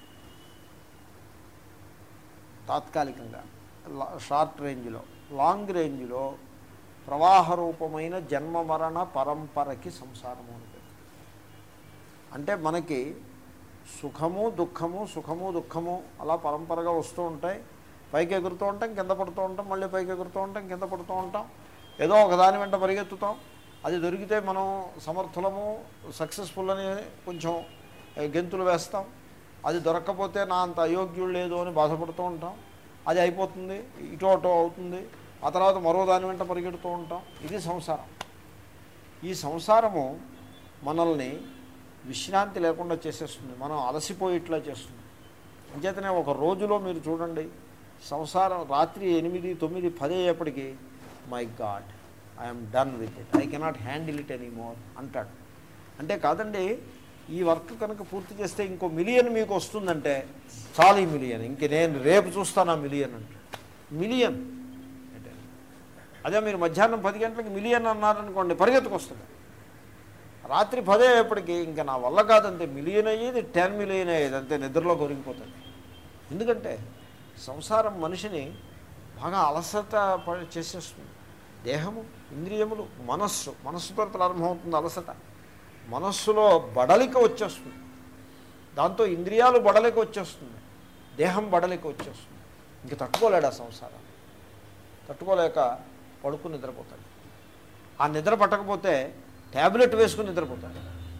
తాత్కాలికంగా లా- షార్ట్ రేంజ్లో లాంగ్ రేంజ్లో ప్రవాహరూపమైన జన్మ మరణ పరంపరకి సంసారము అని పేరు అంటే మనకి సుఖము దుఃఖము సుఖము దుఃఖము అలా పరంపరగా వస్తూ ఉంటాయి పైకి ఎగురుతూ ఉంటాం కింద పడుతూ ఉంటాం మళ్ళీ పైకి ఎగురుతూ ఉంటాం కింద పడుతూ ఉంటాం ఏదో ఒకదాని వెంట పరిగెత్తుతాం అది దొరికితే మనం సమర్థులము సక్సెస్ఫుల్ అని కొంచెం ఏ, గెంతులు వేస్తాం అది దొరక్కపోతే నా అంత అయోగ్యుడు లేదు అని బాధపడుతూ ఉంటాం అది అయిపోతుంది ఇటో అటో అవుతుంది ఆ తర్వాత మరో దాని వెంట పరిగెడుతూ ఉంటాం ఇది సంసారం ఈ సంసారము మనల్ని విశ్రాంతి లేకుండా చేసేస్తుంది మనం అలసిపోయి ఇట్లా చేస్తుంది అంచేతనే ఒక రోజులో మీరు చూడండి సంసారం రాత్రి ఎనిమిది తొమ్మిది పది అయ్యేప్పటికీ my God I'm done with it I cannot handle it any more అంటాడు అంటే కాదండి ఈ వర్క్ కనుక పూర్తి చేస్తే ఇంకో మిలియన్ మీకు వస్తుందంటే చాలు ఈ మిలియన్ ఇంక నేను రేపు చూస్తాను ఆ మిలియన్ అంటే మిలియన్ అంటే అదే మీరు మధ్యాహ్నం పది గంటలకి మిలియన్ అన్నారనుకోండి పరిగెత్తుకొస్తుంది రాత్రి పదే అయ్యేప్పటికీ ఇంకా నా వల్ల కాదంతే మిలియన్ అయ్యేది టెన్ మిలియన్ అయ్యేది అంతే నిద్రలో కొరిగిపోతుంది ఎందుకంటే సంసారం మనిషిని బాగా అలసట ప- చేసేస్తుంది దేహము ఇంద్రియములు మనస్సు మనస్సుతో ప్రారంభమవుతుంది అలసట మనస్సులో బడలిక వచ్చేస్తుంది దాంతో ఇంద్రియాలు బడలిక వచ్చేస్తుంది దేహం బడలిక వచ్చేస్తుంది ఇంక తట్టుకోలేడు ఆ సంసారం తట్టుకోలేక పడుకుని నిద్రపోతాడు ఆ నిద్ర పట్టకపోతే ట్యాబ్లెట్ వేసుకుని నిద్రపోతాడు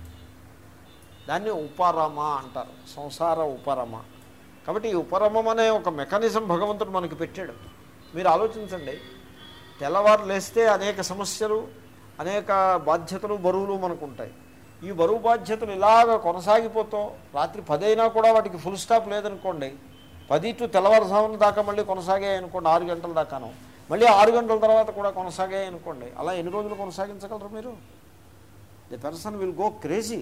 దాన్ని ఉపరమ అంటారు సంసార ఉపరమ కాబట్టి ఈ ఉపరమం అనే ఒక మెకానిజం భగవంతుడు మనకి పెట్టాడు మీరు ఆలోచించండి తెల్లవారు లేస్తే అనేక సమస్యలు అనేక బాధ్యతలు బరువులు మనకు ఉంటాయి ఈ బరువు బాధ్యతలు ఇలాగ కొనసాగిపోతూ రాత్రి పదైనా కూడా వాటికి ఫుల్ స్టాప్ లేదనుకోండి పది టు తెల్లవారుజామున దాకా మళ్ళీ కొనసాగాయి అనుకోండి ఆరు గంటల దాకాను మళ్ళీ ఆరు గంటల తర్వాత కూడా కొనసాగాయి అనుకోండి అలా ఎన్ని రోజులు కొనసాగించగలరు మీరు the person will go crazy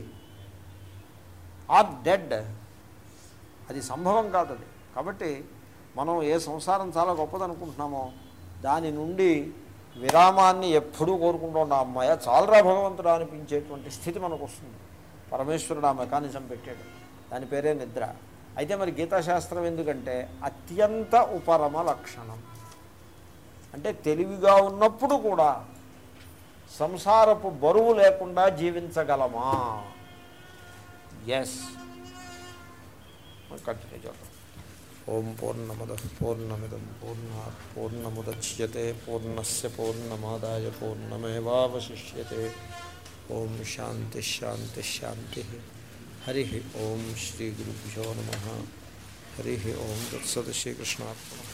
or dead అది సంభవం కాదు అది కాబట్టి మనం ఏ సంసారం చాలా గొప్పదనుకుంటున్నామో దాని నుండి విరామాన్ని ఎప్పుడూ కోరుకుంటూ ఉంటాం అమ్మాయ చాలరా భగవంతుడు అనిపించేటువంటి స్థితి మనకు వస్తుంది పరమేశ్వరుడు ఆ మెకానిజం పెట్టాడు దాని పేరే నిద్ర అయితే మరి గీతాశాస్త్రం ఎందుకంటే అత్యంత ఉపరమ లక్షణం అంటే తెలివిగా ఉన్నప్పుడు కూడా సంసారపు బరువు లేకుండా జీవించగలమా ఎస్ కంటిన్యూ చేద్దాం ఓం పూర్ణమద పూర్ణమిదం పూర్ణా పూర్ణముద్యతే పూర్ణస్ పూర్ణమాదాయ పూర్ణమేవాశిష్యతే ఓం శాంతి శాంతి శాంతి హరి ఓం శ్రీ గురుభ్యో నమ హరి ఓం తత్సత్ శ్రీకృష్ణార్పణ